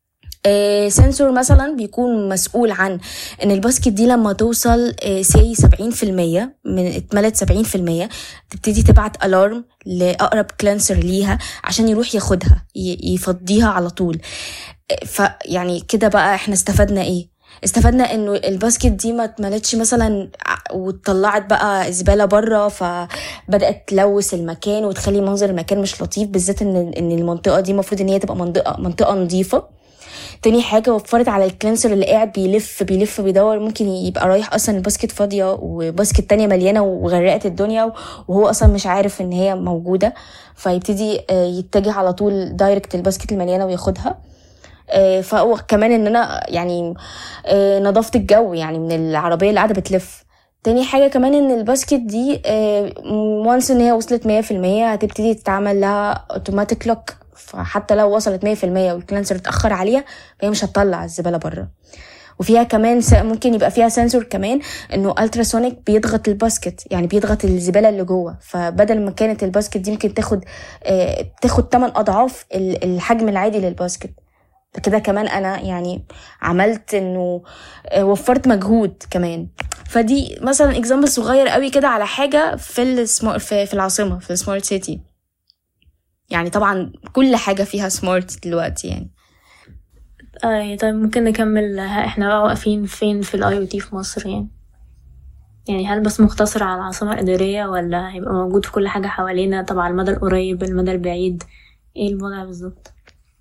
سنسور مثلا بيكون مسؤول عن ان الباسكت دي لما توصل سي 70% من اتملت 70% تبتدي تبعت الارم لاقرب كلانسر ليها عشان يروح ياخدها ي- يفضيها على طول فيعني كده بقى احنا استفدنا ايه استفدنا انه الباسكت دي ما اتملتش مثلا ع- واتطلعت بقى زباله بره فبدات تلوث المكان وتخلي منظر المكان مش لطيف بالذات ان ان المنطقه دي المفروض ان هي تبقى منطقه منطقه نظيفه تاني حاجة وفرت على الكلانسر اللي قاعد بيلف بيلف بيدور ممكن يبقى رايح أصلا الباسكت فاضية وباسكت تانية مليانة وغرقت الدنيا وهو أصلا مش عارف إن هي موجودة فيبتدي آه، يتجه على طول دايركت الباسكت المليانة وياخدها آه، فهو كمان ان انا يعني آه، نظافة الجو يعني من العربية اللي قاعدة بتلف تاني حاجة كمان ان الباسكت دي وانس ان هي وصلت مية في المية هتبتدي تتعمل لها اوتوماتيك لوك فحتى لو وصلت مية في المية والكلانسر اتأخر عليها فهي مش هتطلع الزبالة بره وفيها كمان س- ممكن يبقى فيها سنسور كمان انه التراسونيك بيضغط الباسكت يعني بيضغط الزباله اللي جوه فبدل ما كانت الباسكت دي ممكن تاخد آه، تاخد 8 اضعاف ال- الحجم العادي للباسكت فكده كمان انا يعني عملت انه آه، وفرت مجهود كمان فدي مثلا اكزامبل صغير قوي كده على حاجه في السمار في, في العاصمه في السمارت سيتي يعني طبعا كل حاجه فيها سمارت دلوقتي يعني آه طيب ممكن نكمل ها- احنا بقى واقفين فين في الاي او تي في مصر يعني يعني هل بس مقتصر على العاصمة الإدارية ولا هيبقى موجود في كل حاجة حوالينا طبعا المدى القريب المدى البعيد ايه الوضع بالظبط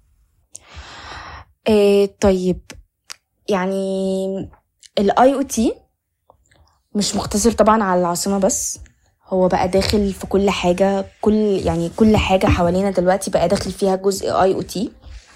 إيه طيب يعني الاي او تي مش مقتصر طبعا على العاصمة بس هو بقى داخل في كل حاجة كل يعني كل حاجة حوالينا دلوقتي بقى داخل فيها جزء اي او تي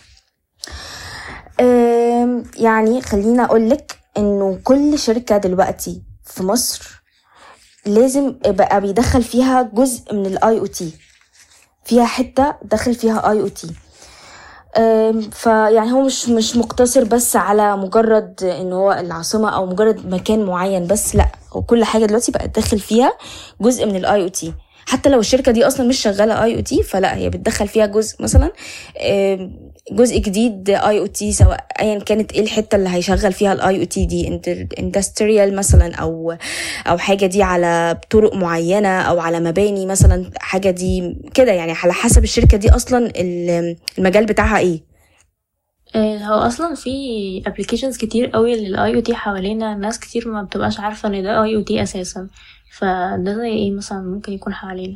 يعني خلينا اقولك انه كل شركة دلوقتي في مصر لازم بقى بيدخل فيها جزء من الاي او تي فيها حتة داخل فيها اي او تي أم، فيعني هو مش مش مقتصر بس على مجرد ان هو العاصمه او مجرد مكان معين بس لا هو كل حاجه دلوقتي بقت داخل فيها جزء من الاي او تي حتى لو الشركه دي اصلا مش شغاله اي او تي فلا هي بتدخل فيها جزء مثلا أم، جزء جديد اي او تي سواء ايا كانت ايه الحته اللي هيشغل فيها الاي او تي دي اندستريال مثلا او او حاجه دي على طرق معينه او على مباني مثلا حاجه دي كده يعني على حسب الشركه دي اصلا ال- المجال بتاعها ايه آه، هو اصلا في ابلكيشنز كتير قوي للاي او تي حوالينا ناس كتير ما بتبقاش عارفه ان ده اي او تي اساسا فده زي ايه مثلا ممكن يكون حوالينا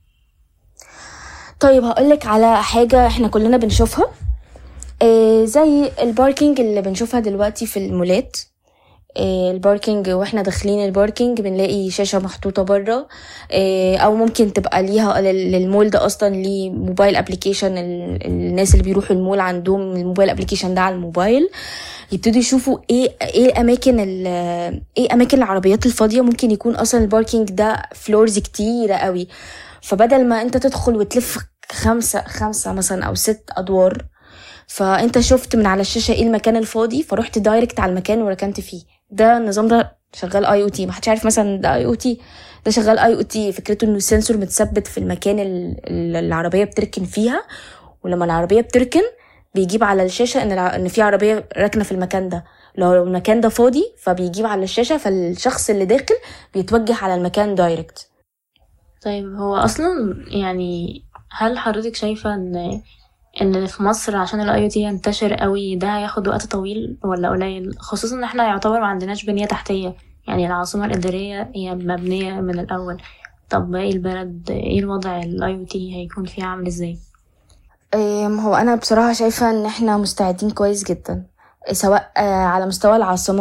طيب هقولك على حاجة احنا كلنا بنشوفها آه زي الباركينج اللي بنشوفها دلوقتي في المولات آه الباركينج واحنا داخلين الباركينج بنلاقي شاشة محطوطة بره آه او ممكن تبقى ليها لل- للمول ده اصلا ليه موبايل ابلكيشن الناس اللي بيروحوا المول عندهم الموبايل ابلكيشن ده على الموبايل يبتدوا يشوفوا ايه ايه اماكن ال- ايه اماكن العربيات الفاضيه ممكن يكون اصلا الباركينج ده فلورز كتيره قوي فبدل ما انت تدخل وتلف خمسة خمسة مثلا او ست ادوار فانت شفت من على الشاشه ايه المكان الفاضي فرحت دايركت على المكان وركنت فيه ده النظام ده شغال اي او تي ما حدش عارف مثلا ده اي او تي ده شغال اي او تي فكرته انه السنسور متثبت في المكان اللي العربيه بتركن فيها ولما العربيه بتركن بيجيب على الشاشه ان الع... ان في عربيه راكنه في المكان ده لو المكان ده فاضي فبيجيب على الشاشه فالشخص اللي داخل بيتوجه على المكان دايركت طيب هو اصلا يعني هل حضرتك شايفه ان ان في مصر عشان الاي او تي ينتشر قوي ده هياخد وقت طويل ولا قليل خصوصا ان احنا يعتبر ما عندناش بنيه تحتيه يعني العاصمه الاداريه هي مبنيه من الاول طب باقي البلد ايه الوضع الاي او تي هيكون فيه عامل ازاي أم، هو انا بصراحه شايفه ان احنا مستعدين كويس جدا سواء آه، على مستوى العاصمه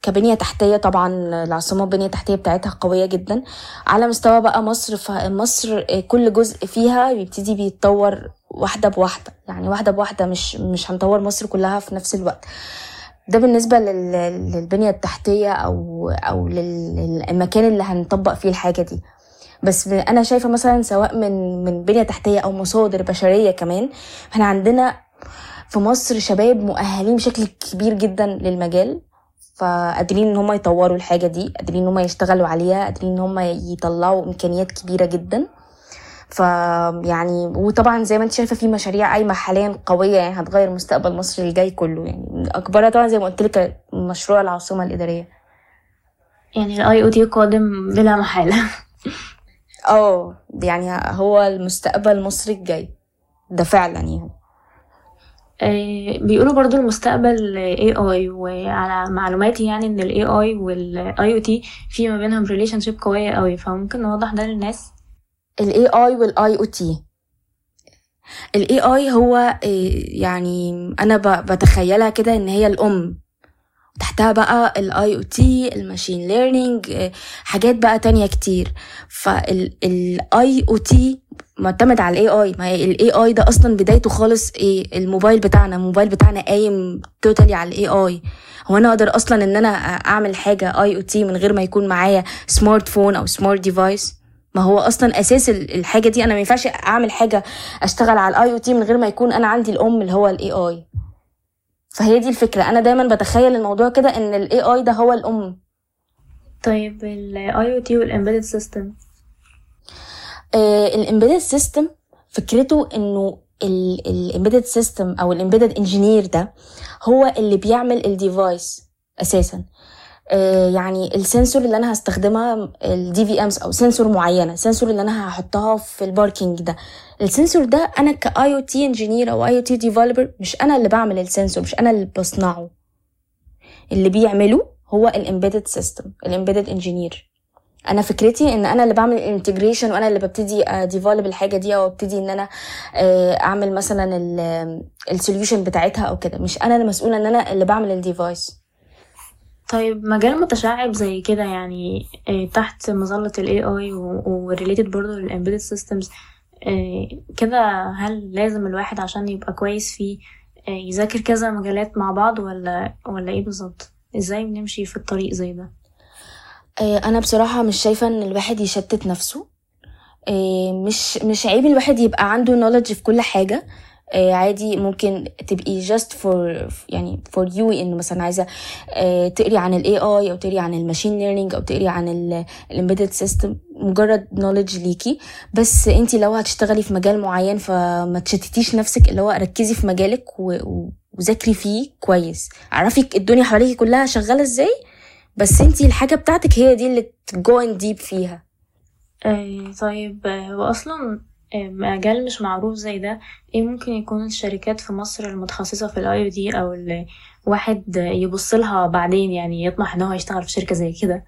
كبنية تحتية طبعا العاصمة البنية التحتية بتاعتها قوية جدا على مستوى بقى مصر فمصر كل جزء فيها بيبتدي بيتطور واحدة بواحدة يعني واحدة بواحدة مش مش هنطور مصر كلها في نفس الوقت ده بالنسبة لل- للبنية التحتية أو أو لل- للمكان اللي هنطبق فيه الحاجة دي بس أنا شايفة مثلا سواء من من بنية تحتية أو مصادر بشرية كمان احنا عندنا في مصر شباب مؤهلين بشكل كبير جدا للمجال فقادرين ان هم يطوروا الحاجه دي قادرين ان هم يشتغلوا عليها قادرين ان هم يطلعوا امكانيات كبيره جدا ف يعني وطبعا زي ما انت شايفه في مشاريع قايمه حاليا قويه يعني هتغير مستقبل مصر الجاي كله يعني من اكبرها طبعا زي ما قلت لك مشروع العاصمه الاداريه يعني الاي او تي قادم بلا محالة اه يعني هو المستقبل مصر الجاي ده فعلا يعني آه، بيقولوا برضو المستقبل اي اي وعلى معلوماتي يعني ان الاي اي والاي او تي في ما بينهم ريليشن شيب قوية قوي فممكن نوضح ده للناس الاي اي والاي او تي الاي اي هو إيه، يعني انا ب- بتخيلها كده ان هي الام تحتها بقى الاي او تي الماشين ليرنينج حاجات بقى تانية كتير فالاي او تي معتمد على الاي اي ما هي الاي اي ده اصلا بدايته خالص ايه الموبايل بتاعنا الموبايل بتاعنا قايم توتالي على الاي اي هو انا اقدر اصلا ان انا اعمل حاجه اي او تي من غير ما يكون معايا سمارت فون او سمارت ديفايس ما هو اصلا اساس ال- الحاجه دي انا ما ينفعش اعمل حاجه اشتغل على الاي او تي من غير ما يكون انا عندي الام اللي هو الاي اي فهي دي الفكره انا دايما بتخيل الموضوع كده ان الاي اي ده هو الام طيب الاي او تي والامبيدد سيستم الامبيدد سيستم فكرته انه الامبيدد سيستم او الامبيدد انجينير ده هو اللي بيعمل الديفايس اساسا آه، يعني السنسور اللي انا هستخدمها الدي في امز او سنسور معينه سنسور اللي انا هحطها في الباركينج ده السنسور ده انا كاي او تي انجينير او اي او تي ديفلوبر مش انا اللي بعمل السنسور مش انا اللي بصنعه اللي بيعمله هو الامبيدد سيستم الامبيدد انجينير انا فكرتي ان انا اللي بعمل الانتجريشن وانا اللي ببتدي اديفلوب الحاجه دي او ابتدي ان انا آه، اعمل مثلا السوليوشن بتاعتها او كده مش انا المسؤوله ان انا اللي بعمل الديفايس طيب مجال متشعب زي كده يعني آه، تحت مظلة ال AI و related برضه لل embedded systems آه، كده هل لازم الواحد عشان يبقى كويس فيه آه، يذاكر كذا مجالات مع بعض ولا ولا ايه بالظبط ازاي بنمشي في الطريق زي ده آه، انا بصراحه مش شايفه ان الواحد يشتت نفسه آه، مش مش عيب الواحد يبقى عنده knowledge في كل حاجه آه، عادي ممكن تبقي just for يعني for you انه مثلا عايزه آه، تقري عن الاي اي او تقري عن الماشين ليرنينج او تقري عن الامبيدد سيستم مجرد knowledge ليكي بس انت لو هتشتغلي في مجال معين فما تشتتيش نفسك اللي هو ركزي في مجالك و- و- وذاكري فيه كويس اعرفي الدنيا حواليكي كلها شغاله ازاي بس انتي الحاجة بتاعتك هي دي اللي تجو ان ديب فيها آه، طيب آه، واصلا آه، مجال مش معروف زي ده ايه ممكن يكون الشركات في مصر المتخصصة في الاي دي او اللي واحد يبص لها بعدين يعني يطمح ان هو يشتغل في شركة زي كده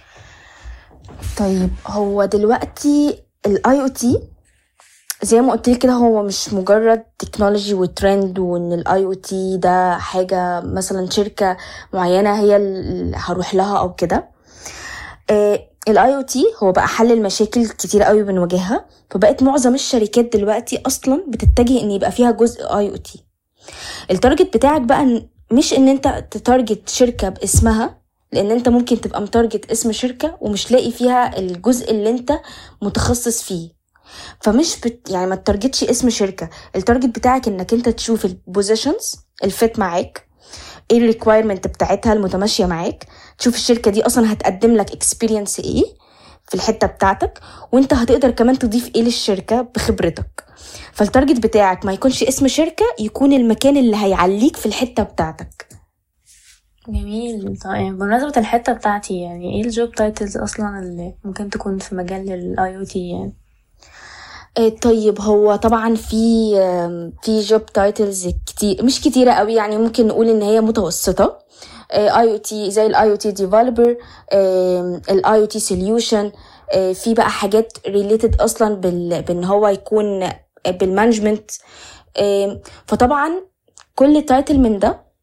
طيب هو دلوقتي الاي او تي زي ما قلت لك كده هو مش مجرد تكنولوجي وترند وان الاي او تي ده حاجه مثلا شركه معينه هي اللي هروح لها او كده الاي او تي هو بقى حل المشاكل كتير قوي بنواجهها فبقت معظم الشركات دلوقتي اصلا بتتجه ان يبقى فيها جزء اي او تي التارجت بتاعك بقى إن- مش ان انت تتارجت شركه باسمها لان انت ممكن تبقى متارجت اسم شركه ومش لاقي فيها الجزء اللي انت متخصص فيه فمش بت... يعني ما تارجتش اسم شركه التارجت بتاعك انك انت تشوف البوزيشنز الفيت معاك ايه الريكوايرمنت بتاعتها المتماشيه معاك تشوف الشركه دي اصلا هتقدم لك اكسبيرينس ايه في الحته بتاعتك وانت هتقدر كمان تضيف ايه للشركه بخبرتك فالتارجت بتاعك ما يكونش اسم شركه يكون المكان اللي هيعليك في الحته بتاعتك جميل طيب بمناسبة الحتة بتاعتي يعني ايه الجوب تايتلز اصلا اللي ممكن تكون في مجال الاي او تي يعني آه، طيب هو طبعا في آم، في جوب تايتلز كتير مش كتيرة قوي يعني ممكن نقول ان هي متوسطة اي او تي زي الاي او تي ديفلوبر الاي او تي سوليوشن في بقى حاجات ريليتد اصلا بال بان هو يكون بالمانجمنت آم، فطبعا كل تايتل من ده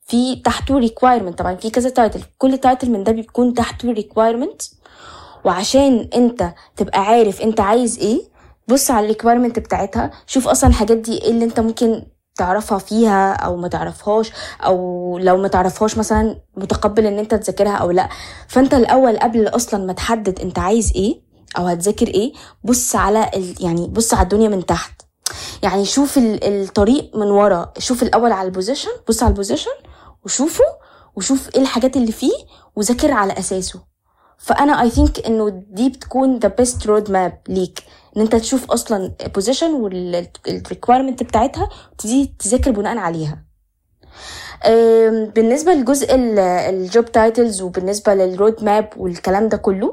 في تحته ريكوايرمنت طبعا في كذا تايتل كل تايتل من ده بيكون تحته ريكوايرمنت وعشان انت تبقى عارف انت عايز ايه بص على الريكويرمنت بتاعتها شوف اصلا الحاجات دي ايه اللي انت ممكن تعرفها فيها او ما تعرفهاش او لو ما تعرفهاش مثلا متقبل ان انت تذاكرها او لا فانت الاول قبل اصلا ما تحدد انت عايز ايه او هتذاكر ايه بص على ال... يعني بص على الدنيا من تحت يعني شوف ال- الطريق من ورا شوف الاول على البوزيشن بص على البوزيشن وشوفه وشوف ايه الحاجات اللي فيه وذاكر على اساسه فانا اي ثينك انه دي بتكون ذا بيست رود ماب ليك ان انت تشوف اصلا بوزيشن والريكويرمنت بتاعتها وتبتدي تذاكر بناء عليها أم، بالنسبه لجزء الجوب تايتلز وبالنسبه للرود ماب والكلام ده كله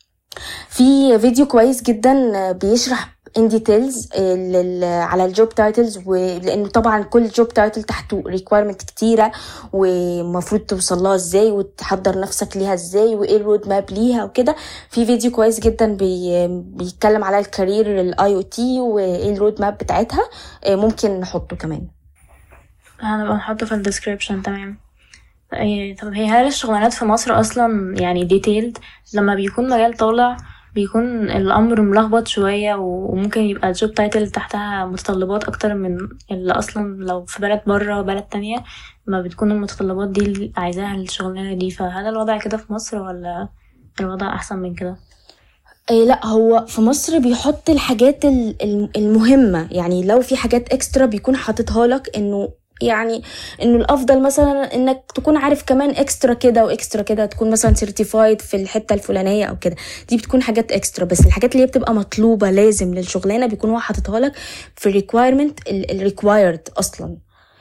في فيديو كويس جدا بيشرح ان ديتيلز على الجوب تايتلز ولانه طبعا كل جوب تايتل تحته ريكويرمنت كتيره ومفروض توصل لها ازاي وتحضر نفسك ليها ازاي وايه الرود ماب ليها وكده في فيديو كويس جدا بي بيتكلم على الكارير الاي او تي وايه الرود ماب بتاعتها آه، ممكن نحطه كمان هنبقى نحطه في الديسكريبشن تمام إيه، طب هي هل الشغلانات في مصر اصلا يعني ديتيلد لما بيكون مجال طالع بيكون الامر ملخبط شويه وممكن يبقى الجوب تايتل تحتها متطلبات اكتر من اللي اصلا لو في بلد بره بلد تانية ما بتكون المتطلبات دي اللي عايزاها الشغلانه دي فهل الوضع كده في مصر ولا الوضع احسن من كده إيه لا هو في مصر بيحط الحاجات ال- ال- المهمة يعني لو في حاجات اكسترا بيكون حاططها لك انه يعني انه الافضل مثلا انك تكون عارف كمان اكسترا كده واكسترا كده تكون مثلا سيرتيفايد في الحته الفلانيه او كده دي بتكون حاجات اكسترا بس الحاجات اللي هي بتبقى مطلوبه لازم للشغلانه بيكون هو حاططها لك في الريكوايرمنت الريكوايرد اصلا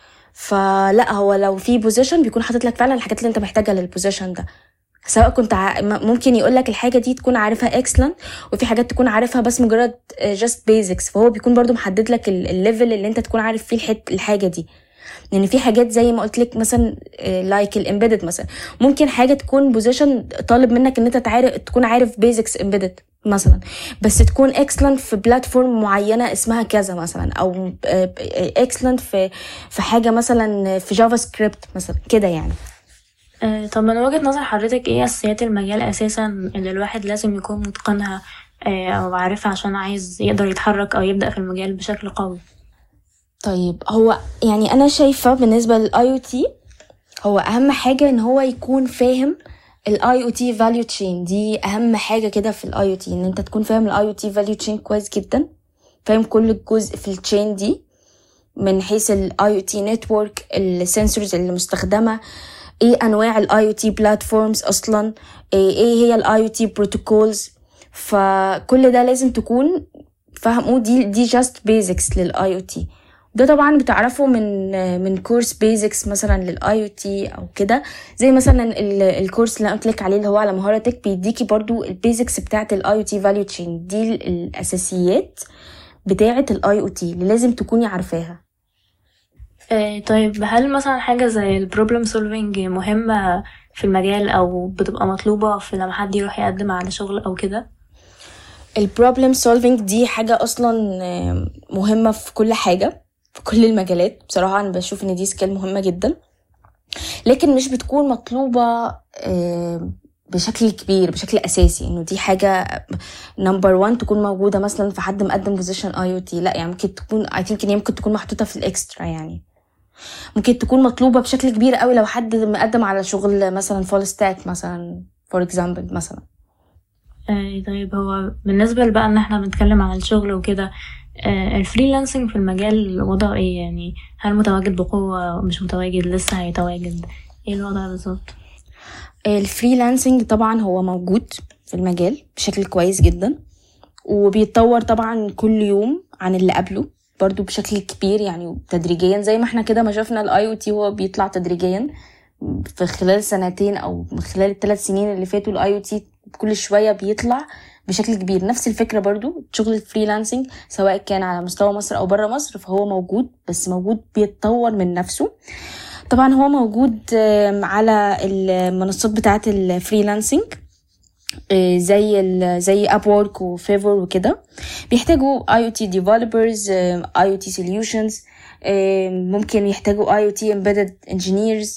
فلا هو لو في بوزيشن بيكون حاطط لك فعلا الحاجات اللي انت محتاجها للبوزيشن ده سواء كنت ع... م- ممكن يقول لك الحاجه دي تكون عارفها اكسلنت وفي حاجات تكون عارفها بس مجرد جاست بيزكس فهو بيكون برضو محدد لك ال- الليفل اللي انت تكون عارف فيه الحت... الحاجه دي لان في حاجات زي ما قلت لك مثلا لايك الامبيدد مثلا ممكن حاجه تكون بوزيشن طالب منك ان انت تعرف تكون عارف بيزكس امبيدد مثلا بس تكون اكسلنت في بلاتفورم معينه اسمها كذا مثلا او اكسلنت في في حاجه مثلا في جافا سكريبت مثلا كده يعني آه، طب من وجهة نظر حضرتك ايه اساسيات المجال اساسا اللي الواحد لازم يكون متقنها آه، او عارفها عشان عايز يقدر يتحرك او يبدأ في المجال بشكل قوي طيب هو يعني انا شايفه بالنسبه للاي او تي هو اهم حاجه ان هو يكون فاهم الاي او تي فاليو تشين دي اهم حاجه كده في الاي او تي ان انت تكون فاهم الاي او تي فاليو تشين كويس جدا فاهم كل جزء في التشين دي من حيث الاي او تي نتورك السنسورز اللي مستخدمه ايه انواع الاي او تي بلاتفورمز اصلا ايه إيه هي الاي او تي بروتوكولز فكل ده لازم تكون فاهمه دي دي جاست بيزكس للاي او تي ده طبعا بتعرفه من من كورس بيزكس مثلا للاي او تي او كده زي مثلا ال- الكورس اللي قلت لك عليه اللي هو على مهارتك بيديكي برضو البيزكس بتاعه الاي او تي فاليو تشين دي ال- الاساسيات بتاعه الاي او تي اللي لازم تكوني عارفاها آه، طيب هل مثلا حاجة زي البروبلم سولفينج مهمة في المجال او بتبقى مطلوبة في لما حد يروح يقدم على شغل او كده البروبلم سولفينج دي حاجة أصلا آه، مهمة في كل حاجة في كل المجالات بصراحة أنا بشوف إن دي سكيل مهمة جدا لكن مش بتكون مطلوبة آه، بشكل كبير بشكل أساسي إنه دي حاجة نمبر وان تكون موجودة مثلا في حد مقدم بوزيشن اي او تي لا يعني ممكن تكون اي ثينك ان هي ممكن تكون محطوطة في الاكسترا يعني ممكن تكون مطلوبة بشكل كبير قوي لو حد مقدم على شغل مثلا فول ستاك مثلا فور اكزامبل مثلا آه، طيب هو بالنسبة بقى ان احنا بنتكلم عن الشغل وكده آه، الفريلانسنج في المجال وضعه ايه يعني هل متواجد بقوة مش متواجد لسه هيتواجد ايه الوضع بالظبط الفريلانسنج طبعا هو موجود في المجال بشكل كويس جدا وبيتطور طبعا كل يوم عن اللي قبله برضو بشكل كبير يعني تدريجيا زي ما احنا كده ما شفنا الاي او تي هو بيطلع تدريجيا في خلال سنتين او من خلال الثلاث سنين اللي فاتوا الاي او تي كل شويه بيطلع بشكل كبير نفس الفكره برضو شغل الفريلانسنج سواء كان على مستوى مصر او بره مصر فهو موجود بس موجود بيتطور من نفسه طبعا هو موجود آم، على المنصات بتاعه الفريلانسنج آه، زي ال زي اب وورك وفيفور وكده بيحتاجوا اي او تي ديفلوبرز اي او تي سوليوشنز ممكن يحتاجوا اي او تي embedded engineers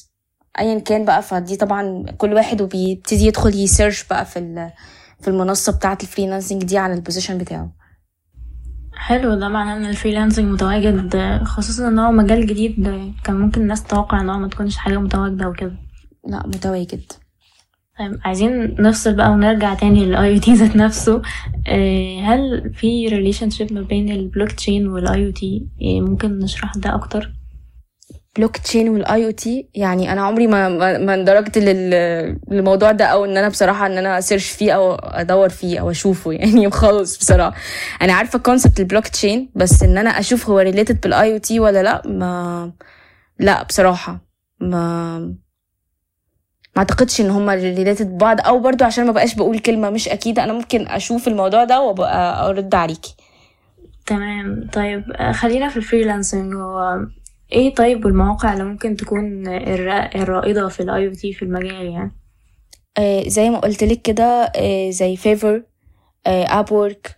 ايا كان بقى فدي طبعا كل واحد وبيبتدي يدخل يسيرش بقى في ال- في المنصه بتاعه الفريلانسنج دي عن البوزيشن بتاعه حلو ده معناه ان الفريلانسنج متواجد خصوصا ان هو مجال جديد كان ممكن الناس تتوقع ان هو ما تكونش حاجة متواجدة وكده لا متواجد طيب عايزين نفصل بقى ونرجع تاني للاي او تي ذات نفسه آه، هل في ريليشن شيب ما بين البلوك تشين والاي او تي ممكن نشرح ده اكتر بلوك تشين والاي او تي يعني انا عمري ما ما ما اندرجت لل- للموضوع ده او ان انا بصراحه ان انا اسيرش فيه او ادور فيه او اشوفه يعني خالص بصراحه انا عارفه كونسبت البلوك تشين بس ان انا اشوف هو ريليتد بالاي او تي ولا لا ما لا بصراحه ما ما اعتقدش ان هما ريليتد ببعض او برضو عشان ما بقاش بقول كلمه مش اكيده انا ممكن اشوف الموضوع ده وابقى ارد عليكي تمام طيب آه، خلينا في الفريلانسنج هو ايه طيب المواقع اللي ممكن تكون الرا- الرائدة في الاي او تي في المجال يعني آه، زي ما قلت لك كده آه، زي فيفر اب وورك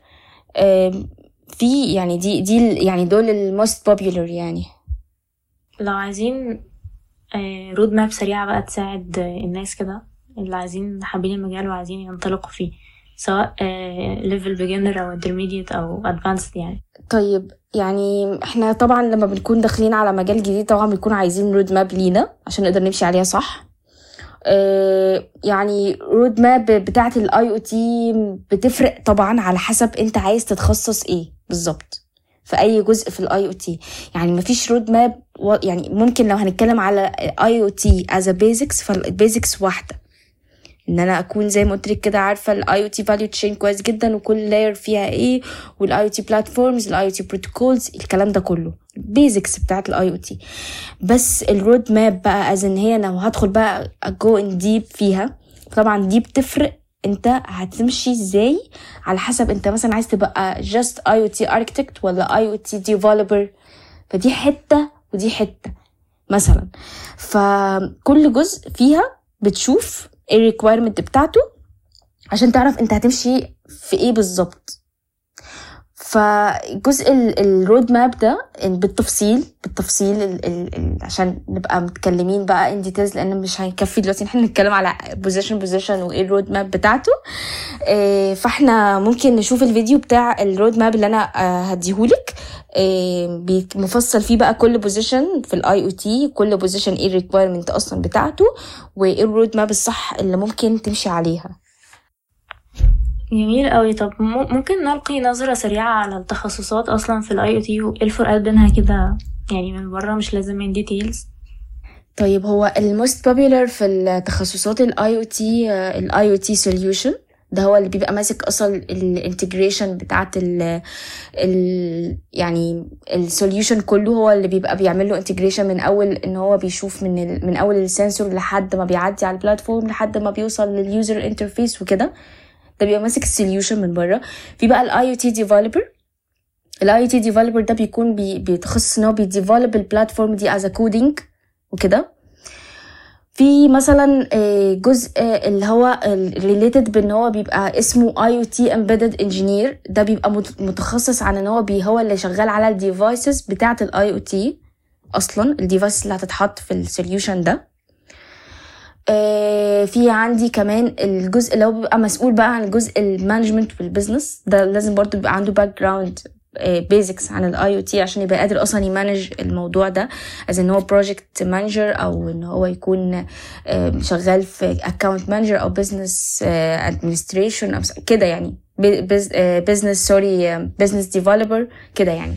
في يعني دي دي ال- يعني دول الموست بوبيولر يعني لو عايزين رود ماب سريعة بقى تساعد آه، الناس كده اللي عايزين حابين المجال وعايزين ينطلقوا فيه سواء ليفل بيجنر او intermediate او advanced يعني طيب يعني احنا طبعا لما بنكون داخلين على مجال جديد طبعا بنكون عايزين رود ماب لينا عشان نقدر نمشي عليها صح آه، يعني رود ماب بتاعه الاي او تي بتفرق طبعا على حسب انت عايز تتخصص ايه بالظبط في اي جزء في الاي او تي يعني مفيش رود ماب يعني ممكن لو هنتكلم على اي او تي از بيزكس فالبيزكس واحده ان انا اكون زي ما قلت لك كده عارفه الاي او تي فاليو تشين كويس جدا وكل لاير فيها ايه والاي او تي بلاتفورمز الاي او تي بروتوكولز الكلام ده كله البيزكس بتاعت الاي او تي بس الرود ماب بقى از ان هي لو هدخل بقى جو ان ديب فيها طبعا دي بتفرق انت هتمشي ازاي على حسب انت مثلا عايز تبقى just IoT architect ولا IoT developer فدي حتة ودي حتة مثلا فكل جزء فيها بتشوف ايه الريكويرمنت بتاعته عشان تعرف انت هتمشي في ايه بالظبط فجزء الرود ماب ده بالتفصيل بالتفصيل ال ال ال عشان نبقى متكلمين بقى ان ديتيلز لان مش هيكفي دلوقتي ان احنا نتكلم على بوزيشن بوزيشن وايه الرود ماب بتاعته إيه فاحنا ممكن نشوف الفيديو بتاع الرود ماب اللي انا آه، هديهولك إيه بي- مفصل فيه بقى كل بوزيشن في الاي او تي كل بوزيشن ايه الريكويرمنت اصلا بتاعته وايه الرود ماب الصح اللي ممكن تمشي عليها جميل قوي طب م- ممكن نلقي نظرة سريعة على التخصصات أصلا في ال IoT وإيه الفروقات بينها كده يعني من بره مش لازم من ديتيلز طيب هو الموست بوبيلر في التخصصات الاي او تي الاي او تي سوليوشن ده هو اللي بيبقى ماسك اصلا الانتجريشن بتاعت ال ال يعني السوليوشن كله هو اللي بيبقى بيعمل له انتجريشن من اول ان هو بيشوف من ال من اول السنسور لحد ما بيعدي على البلاتفورم لحد ما بيوصل لليوزر انترفيس وكده ده بيبقى ماسك السوليوشن من بره في بقى الاي او تي ديفلوبر الاي او تي ديفلوبر ده بيكون بي بيتخصص ان هو بيديفلوب البلاتفورم دي از كودينج وكده في مثلا آه، جزء آه، اللي هو ريليتد بان هو بيبقى اسمه اي او تي امبيدد انجينير ده بيبقى مت- متخصص عن ان هو بي هو اللي شغال على الديفايسز بتاعه الاي او تي اصلا الديفايس اللي هتتحط في السوليوشن ده آه، في عندي كمان الجزء اللي هو بيبقى مسؤول بقى عن جزء المانجمنت والبزنس ده لازم برضو يبقى عنده باك جراوند بيزكس عن الاي او تي عشان يبقى قادر اصلا يمانج الموضوع ده از ان هو بروجكت مانجر او ان هو يكون آه، شغال في اكونت مانجر او بزنس ادمنستريشن او س- كده يعني بزنس سوري بزنس ديفلوبر كده يعني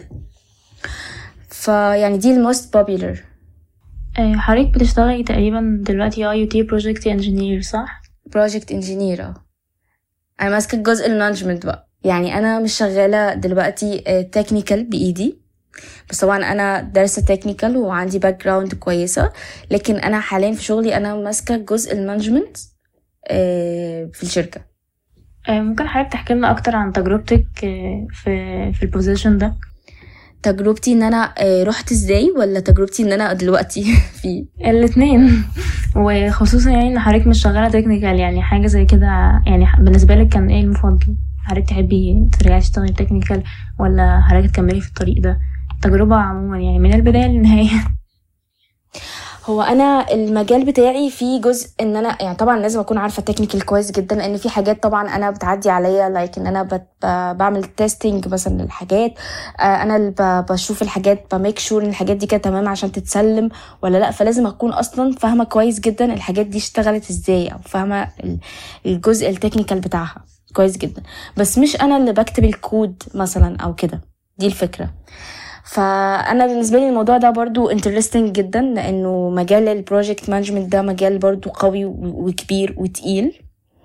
فيعني دي الموست بوبيلر آه، حضرتك بتشتغلي تقريبا دلوقتي IoT Project Engineer صح؟ بروجكت انجينير اه انا ماسكه الجزء المانجمنت بقى يعني انا مش شغاله دلوقتي تكنيكال بايدي بس طبعا انا دارسه تكنيكال وعندي باك جراوند كويسه لكن انا حاليا في شغلي انا ماسكه جزء المانجمنت آه، في الشركه آه، ممكن حضرتك تحكي لنا أكتر عن تجربتك آه، في في البوزيشن ده؟ تجربتي ان انا آه، رحت ازاي ولا تجربتي ان انا دلوقتي فيه الاتنين وخصوصا يعني ان حضرتك مش شغالة تكنيكال يعني حاجة زي كده يعني بالنسبة لك كان ايه المفضل؟ حضرتك تحبي ترجعي تشتغلي تكنيكال ولا حضرتك تكملي في الطريق ده؟ تجربة عموما يعني من البداية للنهاية هو انا المجال بتاعي فيه جزء ان انا يعني طبعا لازم اكون عارفه تكنيكال كويس جدا لان في حاجات طبعا انا بتعدي عليا لايك ان انا بت بعمل تيستنج مثلا للحاجات آه، انا اللي ب- بشوف الحاجات بميك شور ان الحاجات دي كده تمام عشان تتسلم ولا لا فلازم اكون اصلا فاهمه كويس جدا الحاجات دي اشتغلت ازاي او فاهمه ال- الجزء التكنيكال بتاعها كويس جدا بس مش انا اللي بكتب الكود مثلا او كده دي الفكره فانا بالنسبه لي الموضوع ده برضو انترستنج جدا لانه مجال البروجكت مانجمنت ده مجال برضو قوي و- وكبير وتقيل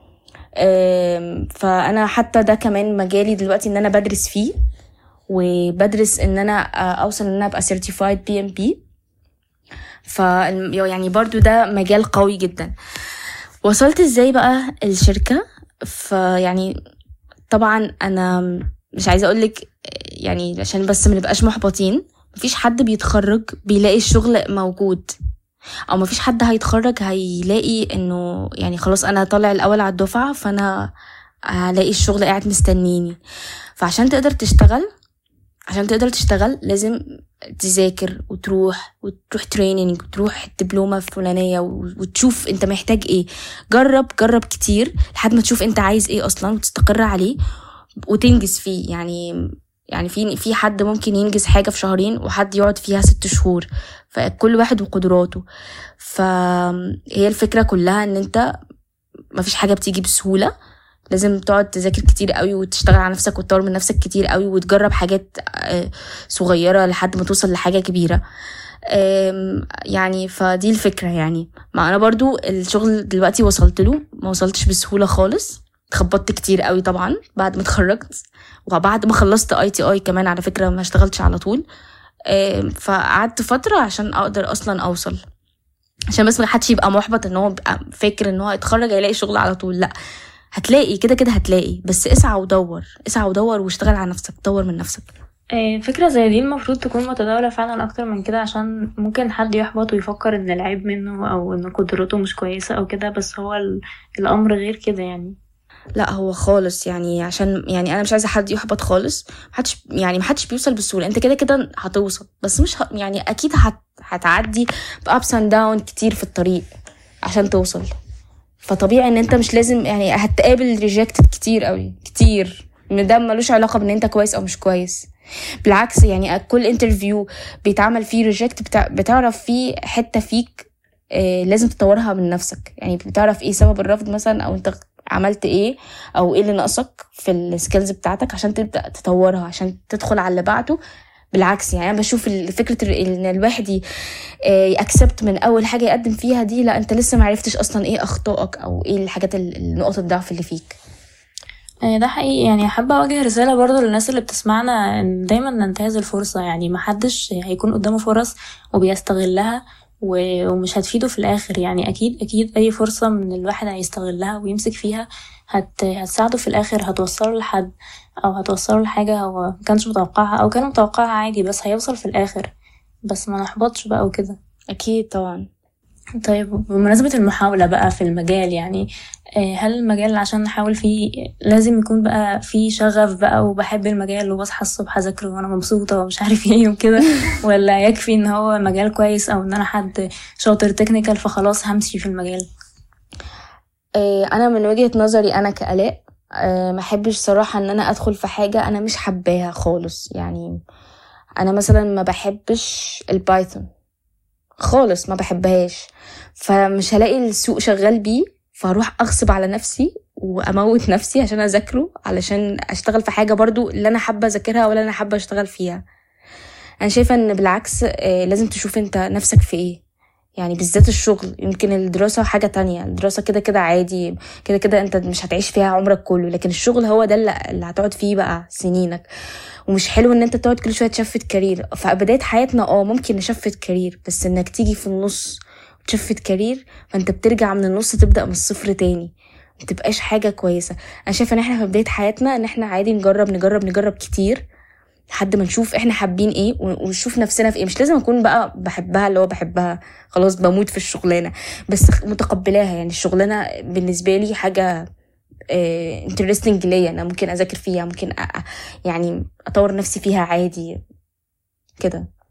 أم، فانا حتى ده كمان مجالي دلوقتي ان انا بدرس فيه وبدرس ان انا اوصل ان انا ابقى certified بي ام بي ف يعني برضو ده مجال قوي جدا وصلت ازاي بقى الشركة فيعني طبعا انا مش عايزة اقولك يعني عشان بس ما نبقاش محبطين مفيش حد بيتخرج بيلاقي الشغل موجود او مفيش حد هيتخرج هيلاقي انه يعني خلاص انا طالع الاول على الدفعة فانا هلاقي الشغل قاعد مستنيني فعشان تقدر تشتغل عشان تقدر تشتغل لازم تذاكر وتروح وتروح تريننج وتروح الدبلومة الفلانية و- وتشوف انت محتاج ايه جرب جرب كتير لحد ما تشوف انت عايز ايه اصلا وتستقر عليه وتنجز فيه يعني يعني في في حد ممكن ينجز حاجة في شهرين وحد يقعد فيها ست شهور فكل واحد وقدراته فهي الفكرة كلها ان انت مفيش حاجة بتيجي بسهولة لازم تقعد تذاكر كتير قوي وتشتغل على نفسك وتطور من نفسك كتير قوي وتجرب حاجات آه، صغيرة لحد ما توصل لحاجة كبيرة آم، يعني فدي الفكرة يعني ما انا برضو الشغل دلوقتي وصلت له ما وصلتش بسهولة خالص اتخبطت كتير قوي طبعا بعد ما اتخرجت وبعد ما خلصت اي تي اي كمان على فكرة ما اشتغلتش على طول آم، فقعدت فترة عشان اقدر اصلا اوصل عشان بس ما حدش يبقى محبط ان هو بيبقى فاكر ان هو هيتخرج هيلاقي شغل على طول لا هتلاقي كده كده هتلاقي بس اسعى ودور اسعى ودور واشتغل على نفسك دور من نفسك آه، فكرة زي دي المفروض تكون متداولة فعلا أكتر من كده عشان ممكن حد يحبط ويفكر إن العيب منه أو إن قدرته مش كويسة أو كده بس هو ال- الأمر غير كده يعني لا هو خالص يعني عشان يعني انا مش عايزه حد يحبط خالص محدش يعني محدش بيوصل بسهوله انت كده كده هتوصل بس مش ه... يعني اكيد هت... هتعدي بابس اند داون كتير في الطريق عشان توصل فطبيعي ان انت مش لازم يعني هتقابل ريجكتد كتير قوي كتير ان ده ملوش علاقه بان انت كويس او مش كويس بالعكس يعني كل انترفيو بيتعمل فيه ريجكت بتع... بتعرف فيه حته فيك آه، لازم تطورها من نفسك يعني بتعرف ايه سبب الرفض مثلا او انت عملت ايه او ايه اللي ناقصك في السكيلز بتاعتك عشان تبدا تطورها عشان تدخل على اللي بعده بالعكس يعني انا بشوف ال- فكره ال- ان الواحد يأكسبت من اول حاجه يقدم فيها دي لا انت لسه معرفتش اصلا ايه اخطائك او ايه الحاجات ال- نقط الضعف اللي فيك آه، ده حقيقي يعني حابة أوجه رسالة برضه للناس اللي بتسمعنا إن دايما ننتهز الفرصة يعني محدش هيكون قدامه فرص وبيستغلها و- ومش هتفيده في الآخر يعني أكيد أكيد أي فرصة من الواحد هيستغلها ويمسك فيها هت... هتساعده في الآخر هتوصله لحد أو هتوصله لحاجة هو مكانش متوقعها أو كان متوقعها عادي بس هيوصل في الآخر بس ما نحبطش بقى وكده اكيد طبعا طيب بمناسبة المحاولة بقى في المجال يعني آه، هل المجال عشان نحاول فيه لازم يكون بقى فيه شغف بقى وبحب المجال وبصحى الصبح أذاكره وأنا مبسوطة ومش عارف ايه وكده ولا يكفي إن هو مجال كويس أو إن أنا حد شاطر تكنيكال فخلاص همشي في المجال آه، انا من وجهة نظري انا كآلاء آه، ما احبش صراحة ان انا ادخل في حاجة انا مش حباها خالص يعني انا مثلا ما بحبش البايثون خالص ما بحبهاش فمش هلاقي السوق شغال بيه فهروح اغصب على نفسي واموت نفسي عشان اذاكره علشان اشتغل في حاجة برضو اللي انا حابة اذاكرها ولا انا حابة اشتغل فيها انا شايفة ان بالعكس آه، لازم تشوف انت نفسك في ايه يعني بالذات الشغل يمكن الدراسة حاجة تانية الدراسة كده كده عادي كده كده انت مش هتعيش فيها عمرك كله لكن الشغل هو ده اللي, اللي هتقعد فيه بقى سنينك ومش حلو ان انت تقعد كل شوية تشفت كارير فبداية حياتنا اه ممكن نشفت كارير بس انك تيجي في النص وتشفت كارير فانت بترجع من النص تبدأ من الصفر تاني متبقاش حاجة كويسة انا شايفة ان احنا في بداية حياتنا ان احنا عادي نجرب نجرب نجرب كتير لحد ما نشوف احنا حابين ايه ون- ونشوف نفسنا في ايه مش لازم اكون بقى بحبها اللي هو بحبها خلاص بموت في الشغلانه بس متقبلاها يعني الشغلانه بالنسبه لي حاجه انترستنج ليا انا ممكن اذاكر فيها ممكن أ... أ- يعني اطور نفسي فيها عادي كده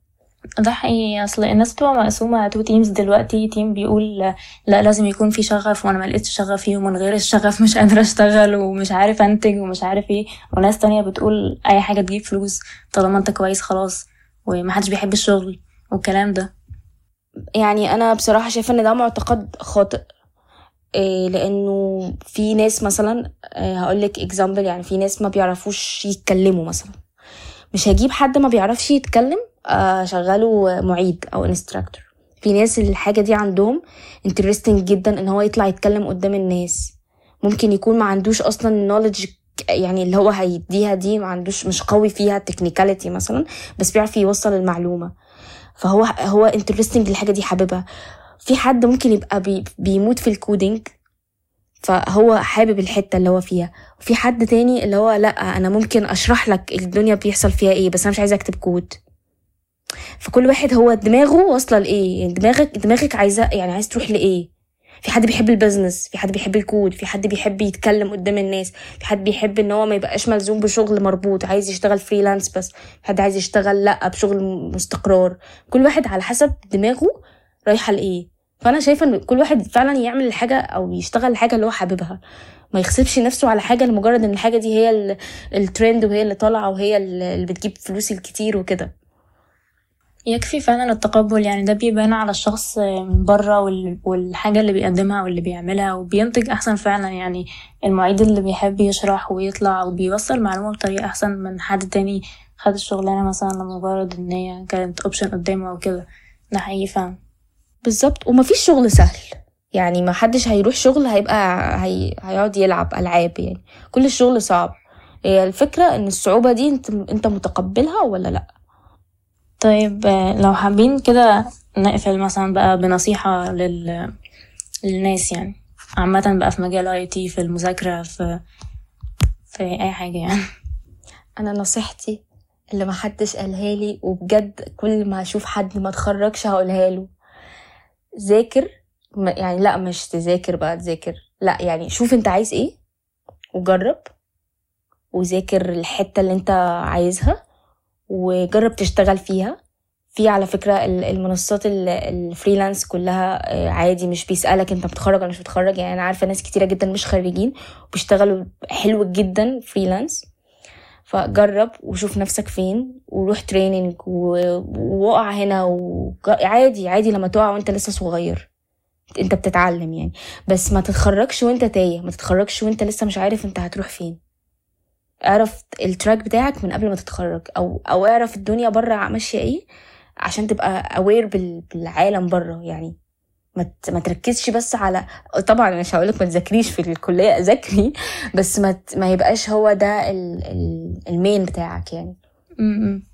ده حقيقي اصل الناس بتبقى مقسومة تو تيمز دلوقتي تيم بيقول لا لازم يكون في شغف وانا ما لقيتش شغف فيه ومن غير الشغف مش قادرة اشتغل ومش عارف انتج ومش عارف ايه وناس تانية بتقول اي حاجة تجيب فلوس طالما انت كويس خلاص ومحدش بيحب الشغل والكلام ده يعني انا بصراحه شايفه ان ده معتقد خاطئ إيه لانه في ناس مثلا إيه هقول لك اكزامبل يعني في ناس ما بيعرفوش يتكلموا مثلا مش هجيب حد ما بيعرفش يتكلم اشغله معيد او انستراكتور في ناس الحاجه دي عندهم انترستنج جدا ان هو يطلع يتكلم قدام الناس ممكن يكون ما عندوش اصلا نوليدج يعني اللي هو هيديها دي ما عندوش مش قوي فيها تكنيكاليتي مثلا بس بيعرف يوصل المعلومه فهو هو انترستنج الحاجه دي حاببها في حد ممكن يبقى بي بيموت في الكودينج فهو حابب الحته اللي هو فيها وفي حد تاني اللي هو لا انا ممكن اشرح لك الدنيا بيحصل فيها ايه بس انا مش عايزه اكتب كود فكل واحد هو دماغه واصله لايه دماغك دماغك عايزه يعني عايز تروح لايه في حد بيحب البيزنس في حد بيحب الكود في حد بيحب يتكلم قدام الناس في حد بيحب ان هو ما يبقاش ملزوم بشغل مربوط عايز يشتغل فريلانس بس في حد عايز يشتغل لا بشغل مستقرار كل واحد على حسب دماغه رايحه لايه فانا شايفه ان كل واحد فعلا يعمل الحاجه او يشتغل الحاجه اللي هو حاببها ما يغصبش نفسه على حاجه لمجرد ان الحاجه دي هي ال- الترند وهي اللي طالعه وهي اللي بتجيب فلوس الكتير وكده يكفي فعلا التقبل يعني ده بيبان على الشخص من بره وال- والحاجة اللي بيقدمها واللي بيعملها وبينتج أحسن فعلا يعني المعيد اللي بيحب يشرح ويطلع وبيوصل معلومة بطريقة أحسن من حد تاني خد الشغلانة مثلا لمجرد إن هي كانت أوبشن قدامه أو كده ده حقيقي فعلا بالظبط ومفيش شغل سهل يعني ما حدش هيروح شغل هيبقى هي... هيقعد يلعب العاب يعني كل الشغل صعب هي الفكره ان الصعوبه دي انت انت متقبلها ولا لا طيب آه، لو حابين كده نقفل مثلا بقى بنصيحة لل... للناس يعني عامة بقى في مجال اي تي في المذاكرة في في أي حاجة يعني انا نصيحتي اللي ما حدش قالها لي وبجد كل ما اشوف حد ما اتخرجش هقولها له ذاكر ما- يعني لا مش تذاكر بقى تذاكر لا يعني شوف انت عايز ايه وجرب وذاكر الحتة اللي انت عايزها وجرب تشتغل فيها في على فكرة ال- المنصات ال- الفريلانس كلها آه، عادي مش بيسألك انت متخرج ولا مش متخرج يعني انا عارفة ناس كتيرة جدا مش خريجين وبيشتغلوا حلو جدا فريلانس فجرب وشوف نفسك فين وروح تريننج ووقع هنا وعادي عادي لما تقع وانت لسه صغير انت بتتعلم يعني بس ما تتخرجش وانت تايه ما تتخرجش وانت لسه مش عارف انت هتروح فين اعرف التراك بتاعك من قبل ما تتخرج او او اعرف الدنيا بره ماشيه ايه عشان تبقى اوير بالعالم بره يعني ما ت- ما تركزش بس على طبعا مش هقولك ما تذاكريش في الكليه ذاكري بس ما ت- ما يبقاش هو ده ال- ال- المين بتاعك يعني م-م.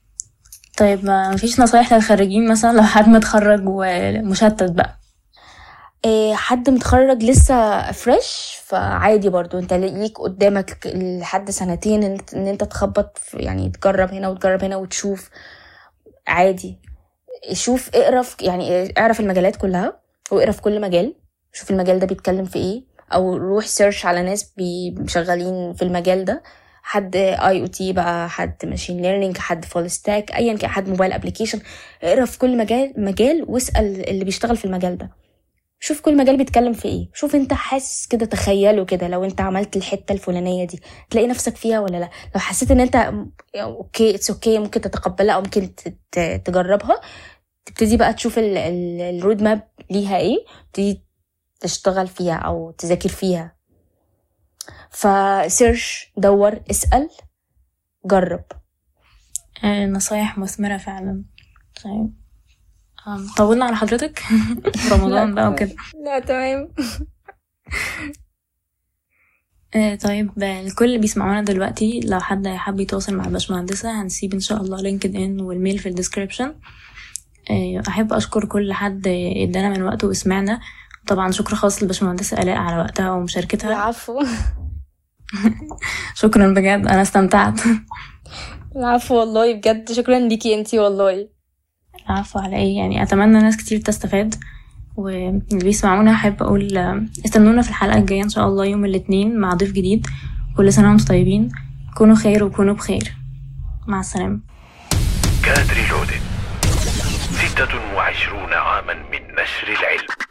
طيب ما مفيش نصايح للخريجين مثلا لو حد متخرج ومشتت بقى إيه، حد متخرج لسه فريش فعادي برضو انت ليك قدامك لحد سنتين ان ان انت تخبط في- يعني تجرب هنا وتجرب هنا وتشوف عادي شوف اقرا في يعني اعرف المجالات كلها واقرا في كل مجال شوف المجال ده بيتكلم في ايه او روح سيرش على ناس بي- شغالين في المجال ده حد اي او تي بقى حد ماشين ليرنينج حد فول ستاك ايا كان حد موبايل ابلكيشن اقرا في كل مجال مجال واسال اللي بيشتغل في المجال ده شوف كل مجال بيتكلم في ايه شوف انت حاسس كده تخيله كده لو انت عملت الحته الفلانيه دي تلاقي نفسك فيها ولا لا لو حسيت ان انت م- اوكي اتس اوكي ممكن تتقبلها او ممكن ت- ت- تجربها تبتدي بقى تشوف ال- ال- الرود ماب ليها ايه تبتدي تشتغل فيها او تذاكر فيها فسيرش دور اسال جرب آه، نصايح مثمرة فعلا طيب آم، طولنا على حضرتك رمضان بقى وكده لا تمام آه، طيب آه، الكل اللي بيسمعونا دلوقتي لو حد حابب يتواصل مع الباشمهندسة هنسيب ان شاء الله لينكد ان والميل في الديسكريبشن آه، احب اشكر كل حد ادانا من وقته وسمعنا طبعا شكر خاص للباشمهندسة الاء على وقتها ومشاركتها العفو شكرا بجد انا استمتعت العفو والله بجد شكرا ليكي انتي والله العفو على ايه يعني اتمنى ناس كتير تستفاد واللي بيسمعونا احب اقول آه، استنونا في الحلقه الجايه ان شاء الله يوم الاثنين مع ضيف جديد كل سنه وانتم طيبين كونوا خير وكونوا بخير مع السلامه كادري لودد ستة وعشرون عاما من نشر العلم